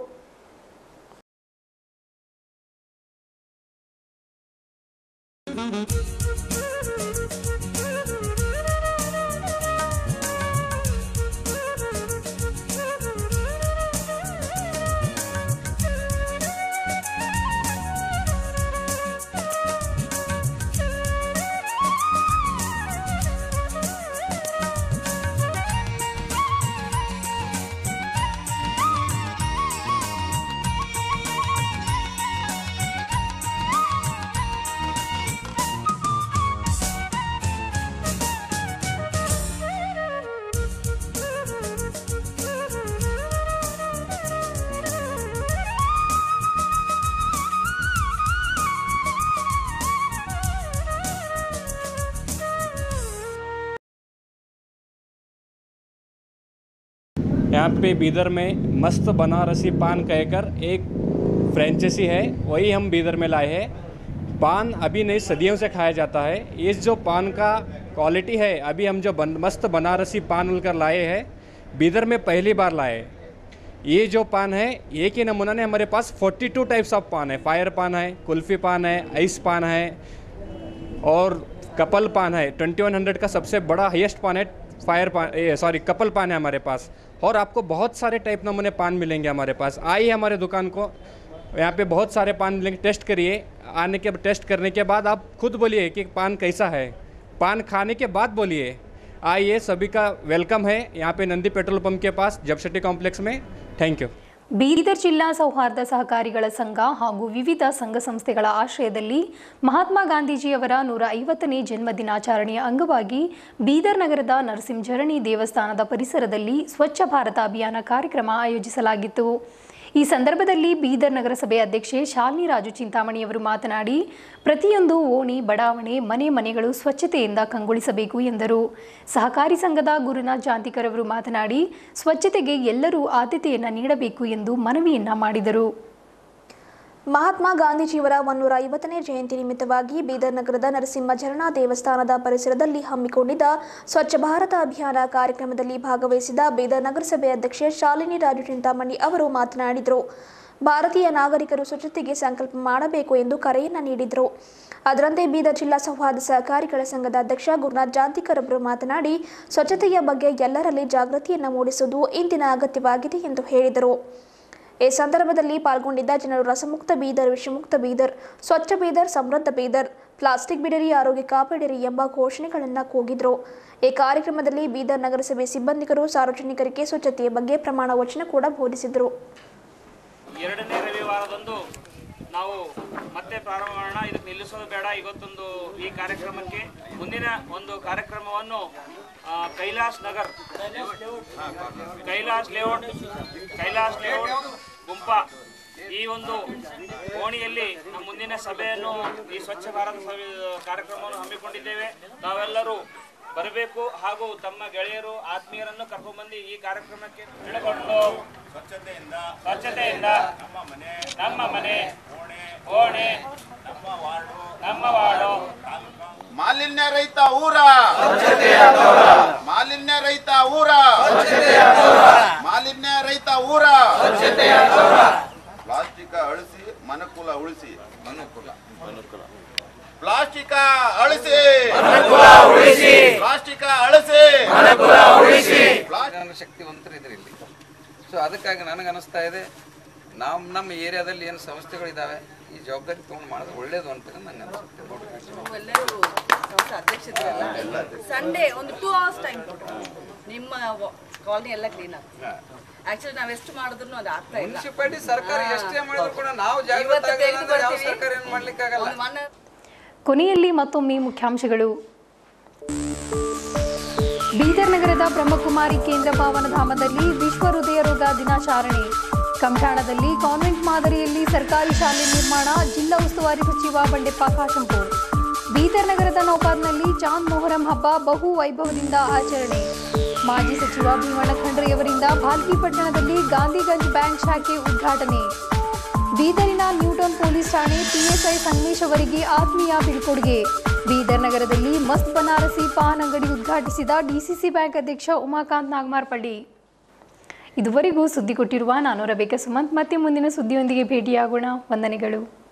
यहाँ पे बीदर में मस्त बनारसी पान कहकर एक फ्रेंचाइजी है वही हम बीदर में लाए हैं पान अभी नहीं सदियों से खाया जाता है इस जो पान का क्वालिटी है अभी हम जो बन, मस्त बनारसी पान उलकर लाए हैं बीदर में पहली बार लाए ये जो पान है एक ही नमूना ने हमारे पास 42 टाइप्स ऑफ पान है फायर पान है कुल्फ़ी पान है आइस पान है और कपल पान है 2100 का सबसे बड़ा हाईएस्ट पान है फायर पान सॉरी कपल पान है हमारे पास और आपको बहुत सारे टाइप नमूने पान मिलेंगे हमारे पास आइए हमारे दुकान को यहाँ पे बहुत सारे पान मिलेंगे टेस्ट करिए आने के टेस्ट करने के बाद आप खुद बोलिए कि पान कैसा है पान खाने के बाद बोलिए आइए सभी का वेलकम है यहाँ पे नंदी पेट्रोल पंप के पास जबशेट्टी कॉम्प्लेक्स में थैंक यू ಬೀದರ್ ಜಿಲ್ಲಾ ಸೌಹಾರ್ದ ಸಹಕಾರಿಗಳ ಸಂಘ ಹಾಗೂ ವಿವಿಧ ಸಂಘ ಸಂಸ್ಥೆಗಳ ಆಶ್ರಯದಲ್ಲಿ ಮಹಾತ್ಮ ಗಾಂಧೀಜಿಯವರ ನೂರ ಐವತ್ತನೇ ಜನ್ಮ ದಿನಾಚರಣೆಯ ಅಂಗವಾಗಿ ಬೀದರ್ ನಗರದ ನರಸಿಂಹರಣಿ ದೇವಸ್ಥಾನದ ಪರಿಸರದಲ್ಲಿ ಸ್ವಚ್ಛ ಭಾರತ ಅಭಿಯಾನ ಕಾರ್ಯಕ್ರಮ ಆಯೋಜಿಸಲಾಗಿತ್ತು ಈ ಸಂದರ್ಭದಲ್ಲಿ ಬೀದರ್ ನಗರಸಭೆ ಅಧ್ಯಕ್ಷೆ ಶಾಲಿನಿ ರಾಜು ಚಿಂತಾಮಣಿಯವರು ಮಾತನಾಡಿ ಪ್ರತಿಯೊಂದು ಓಣಿ ಬಡಾವಣೆ ಮನೆ ಮನೆಗಳು ಸ್ವಚ್ಛತೆಯಿಂದ ಕಂಗೊಳಿಸಬೇಕು ಎಂದರು ಸಹಕಾರಿ ಸಂಘದ ಗುರುನಾಥ್ ಜಾಂತಿಕರ್ ಅವರು ಮಾತನಾಡಿ ಸ್ವಚ್ಛತೆಗೆ ಎಲ್ಲರೂ ಆದ್ಯತೆಯನ್ನು ನೀಡಬೇಕು ಎಂದು ಮನವಿಯನ್ನ ಮಾಡಿದರು ಮಹಾತ್ಮ ಗಾಂಧೀಜಿಯವರ ಒನ್ನೂರ ಐವತ್ತನೇ ಜಯಂತಿ ನಿಮಿತ್ತವಾಗಿ ಬೀದರ್ ನಗರದ ನರಸಿಂಹ ಝರಣಾ ದೇವಸ್ಥಾನದ ಪರಿಸರದಲ್ಲಿ ಹಮ್ಮಿಕೊಂಡಿದ್ದ ಸ್ವಚ್ಛ ಭಾರತ ಅಭಿಯಾನ ಕಾರ್ಯಕ್ರಮದಲ್ಲಿ ಭಾಗವಹಿಸಿದ ಬೀದರ್ ನಗರಸಭೆ ಅಧ್ಯಕ್ಷೆ ಶಾಲಿನಿ ರಾಜು ಚಿಂತಾಮಣಿ ಅವರು ಮಾತನಾಡಿದರು ಭಾರತೀಯ ನಾಗರಿಕರು ಸ್ವಚ್ಛತೆಗೆ ಸಂಕಲ್ಪ ಮಾಡಬೇಕು ಎಂದು ಕರೆಯನ್ನ ನೀಡಿದರು ಅದರಂತೆ ಬೀದರ್ ಜಿಲ್ಲಾ ಸೌಹಾರ್ದ ಸಹಕಾರಿಗಳ ಸಂಘದ ಅಧ್ಯಕ್ಷ ಗುರುನಾಥ್ ಜಾಂತಿಕರ್ ಅವರು ಮಾತನಾಡಿ ಸ್ವಚ್ಛತೆಯ ಬಗ್ಗೆ ಎಲ್ಲರಲ್ಲಿ ಜಾಗೃತಿಯನ್ನು ಮೂಡಿಸುವುದು ಇಂದಿನ ಅಗತ್ಯವಾಗಿದೆ ಎಂದು ಹೇಳಿದರು ಈ ಸಂದರ್ಭದಲ್ಲಿ ಪಾಲ್ಗೊಂಡಿದ್ದ ಜನರು ರಸಮುಕ್ತ ಬೀದರ್ ವಿಷಮುಕ್ತ ಬೀದರ್ ಸ್ವಚ್ಛ ಬೀದರ್ ಸಮೃದ್ಧ ಬೀದರ್ ಪ್ಲಾಸ್ಟಿಕ್ ಬಿಡಿರಿ ಆರೋಗ್ಯ ಕಾಪಾಡಿರಿ ಎಂಬ ಘೋಷಣೆಗಳನ್ನು ಕೂಗಿದ್ರು ಈ ಕಾರ್ಯಕ್ರಮದಲ್ಲಿ ಬೀದರ್ ನಗರಸಭೆ ಸಿಬ್ಬಂದಿಗರು ಸಾರ್ವಜನಿಕರಿಗೆ ಸ್ವಚ್ಛತೆಯ ಬಗ್ಗೆ ಪ್ರಮಾಣ ವಚನ ಕೂಡ ಬೋಧಿಸಿದರು ಎರಡನೇ ರವಿವಾರದಂದು ನಾವು ಮತ್ತೆ ಪ್ರಾರಂಭ ಮಾಡೋಣ ಇದಕ್ಕೆ ನಿಲ್ಲಿಸೋದು ಬೇಡ ಇವತ್ತೊಂದು ಈ ಕಾರ್ಯಕ್ರಮಕ್ಕೆ ಮುಂದಿನ ಒಂದು ಕಾರ್ಯಕ್ರಮವನ್ನು ಆ, ಕೈಲಾಸ್ ನಗರ್ ಕೈಲಾಸ್ ಲೇಔಟ್ ಕೈಲಾಸ್ ಲೇಔಟ್ ಗುಂಪಾ ಈ ಒಂದು ಓಣಿಯಲ್ಲಿ ನಮ್ಮ ಮುಂದಿನ ಸಭೆಯನ್ನು ಈ ಸ್ವಚ್ಛ ಭಾರತ ಸಭೆ ಕಾರ್ಯಕ್ರಮವನ್ನು ಹಮ್ಮಿಕೊಂಡಿದ್ದೇವೆ ತಾವೆಲ್ಲರೂ ಬರಬೇಕು ಹಾಗೂ ತಮ್ಮ ಗೆಳೆಯರು ಆತ್ಮೀಯರನ್ನು ಕರ್ಕೊಂಡ್ಬಂದು ಈ ಕಾರ್ಯಕ್ರಮಕ್ಕೆ ತಿಳ್ಕೊಂಡು ಸ್ವಚ್ಛತೆಯಿಂದ ಸ್ವಚ್ಛತೆಯಿಂದ ನಮ್ಮ ಮನೆ ನಮ್ಮ ಮನೆ ಓಣೆ ಓಣೆ ನಮ್ಮ ವಾರ್ಡು ನಮ್ಮ ವಾರ್ಡು ಮಾಲಿನ್ಯ ರಹಿತ ಊರ ಮಾಲಿನ್ಯ ರಹಿತ ಊರ ಮಾಲಿನ್ಯ ರಹಿತ ಊರ ಪ್ಲಾಸ್ಟಿಕ್ ಅಳಿಸಿ ಮನುಕುಲ ಉಳಿಸಿ ಮನುಕುಲ ಮನುಕುಲ ಪ್ಲಾಸ್ಟಿಕ್ ಅಳಿಸಿ ಪ್ಲಾಸ್ಟಿಕ್ ಅಳಿಸಿ ಜನ ಶಕ್ತಿವಂತರು ಇದ್ರು ಇಲ್ಲಿ ಸೊ ಅದಕ್ಕಾಗಿ ನನಗೆ ಅನಿಸ್ತಾ ಇದೆ ನಾವು ನಮ್ಮ ಏರಿಯಾದಲ್ಲಿ ಏನು ಸಮಸ್ಯೆಗಳಿದ್ದಾವೆ ಈ ಜವಾಬ್ದಾರಿ ತೊಗೊಂಡು ಮಾಡಿದ್ರೆ ಒಳ್ಳೇದು ಅಂತ ನಂಗೆ ಅನಿಸುತ್ತೆ ಎಲ್ಲರೂ ಹೊಸ ಅಧ್ಯಕ್ಷತೆಲ್ಲ ಸಂಡೇ ಒಂದು ಟೂ ಅವರ್ಸ್ ಟೈಮ್ ಕೊಟ್ಟು ನಿಮ್ಮ ಕಾಲನಿ ಎಲ್ಲ ಕ್ಲೀನ್ ಆಗ್ತದೆ ಆಕ್ಚುಲಿ ನಾವ್ ಎಷ್ಟು ಮಾಡಿದ್ರು ಅದು ಆಗ್ತಾ ಇಲ್ಲ ಮುನ್ಸಿಪಾಲಿಟಿ ಸರ್ಕಾರ ಹಾ. ಎಷ್ಟೇ ಮಾಡಿದ್ರು ಕೂಡ ನಾವು ಜಾಗೃತ ಇವತ್ತು ಆಗಿಲ್ಲ ಅಂದ್ರೆ ಯಾವ ತೆಗೆದುಕೊಳ್ತೀವಿ. ಸರ್ಕಾರ ಏನು ಮಾಡ್ಲಿಕ್ಕಾಗಲ್ಲ ಒಂದು ಮನೆ ಕೊನೆಯಲ್ಲಿ ಮತ್ತೊಮ್ಮೆ ಮುಖ್ಯಾಂಶಗಳು ಬೀದರ್ ನಗರದ ಬ್ರಹ್ಮಕುಮಾರಿ ಕೇಂದ್ರ ಭಾವನಧಾಮದಲ್ಲಿ ವಿಶ್ವ ಹೃದಯ ರೋಗ ದಿನಾಚರಣೆ ಕಂಠಾಣದಲ್ಲಿ ಕಾನ್ವೆಂಟ್ ಮಾದರಿಯಲ್ಲಿ ಸರ್ಕಾರಿ ಶಾಲೆ ನಿರ್ಮಾಣ ಜಿಲ್ಲಾ ಉಸ್ತುವಾರಿ ಸಚಿವ ಬಂಡೆಪ್ಪ ಕಾಶಂಪೂರ್ ಬೀದರ್ ನಗರದ ನೌಪಾದ್ನಲ್ಲಿ ಚಾಂದ್ ಮೊಹರಂ ಹಬ್ಬ ಬಹು ವೈಭವದಿಂದ ಆಚರಣೆ ಮಾಜಿ ಸಚಿವ ಭೀಮಣ್ಣ ಖಂಡ್ರೆಯವರಿಂದ ಭಾಲ್ಕಿ ಪಟ್ಟಣದಲ್ಲಿ ಗಾಂಧಿಗಂಜ್ ಬ್ಯಾಂಕ್ ಶಾಖೆ ಉದ್ಘಾಟನೆ ಬೀದರಿನ ನ್ಯೂಟನ್ ಪೊಲೀಸ್ ಠಾಣೆ ಪಿಎಸ್ಐ ಸಂಗಮೇಶ್ ಅವರಿಗೆ ಆತ್ಮೀಯ ಬೀಳ್ಕೊಡುಗೆ ಬೀದರ್ ನಗರದಲ್ಲಿ ಮಸ್ತ್ ಬನಾರಸಿ ಪಾನ್ ಅಂಗಡಿ ಉದ್ಘಾಟಿಸಿದ ಡಿಸಿಸಿ ಬ್ಯಾಂಕ್ ಅಧ್ಯಕ್ಷ ಉಮಾಕಾಂತ್ ನಾಗಮಾರ್ಪಳ್ಳಿ ಇದುವರೆಗೂ ಸುದ್ದಿ ಕೊಟ್ಟಿರುವ ನಾನು ರಬೇಕ ಸುಮಂತ್ ಮತ್ತೆ ಮುಂದಿನ ಸುದ್ದಿಯೊಂದಿಗೆ ಭೇಟಿಯಾಗೋಣ ವಂದನೆಗಳು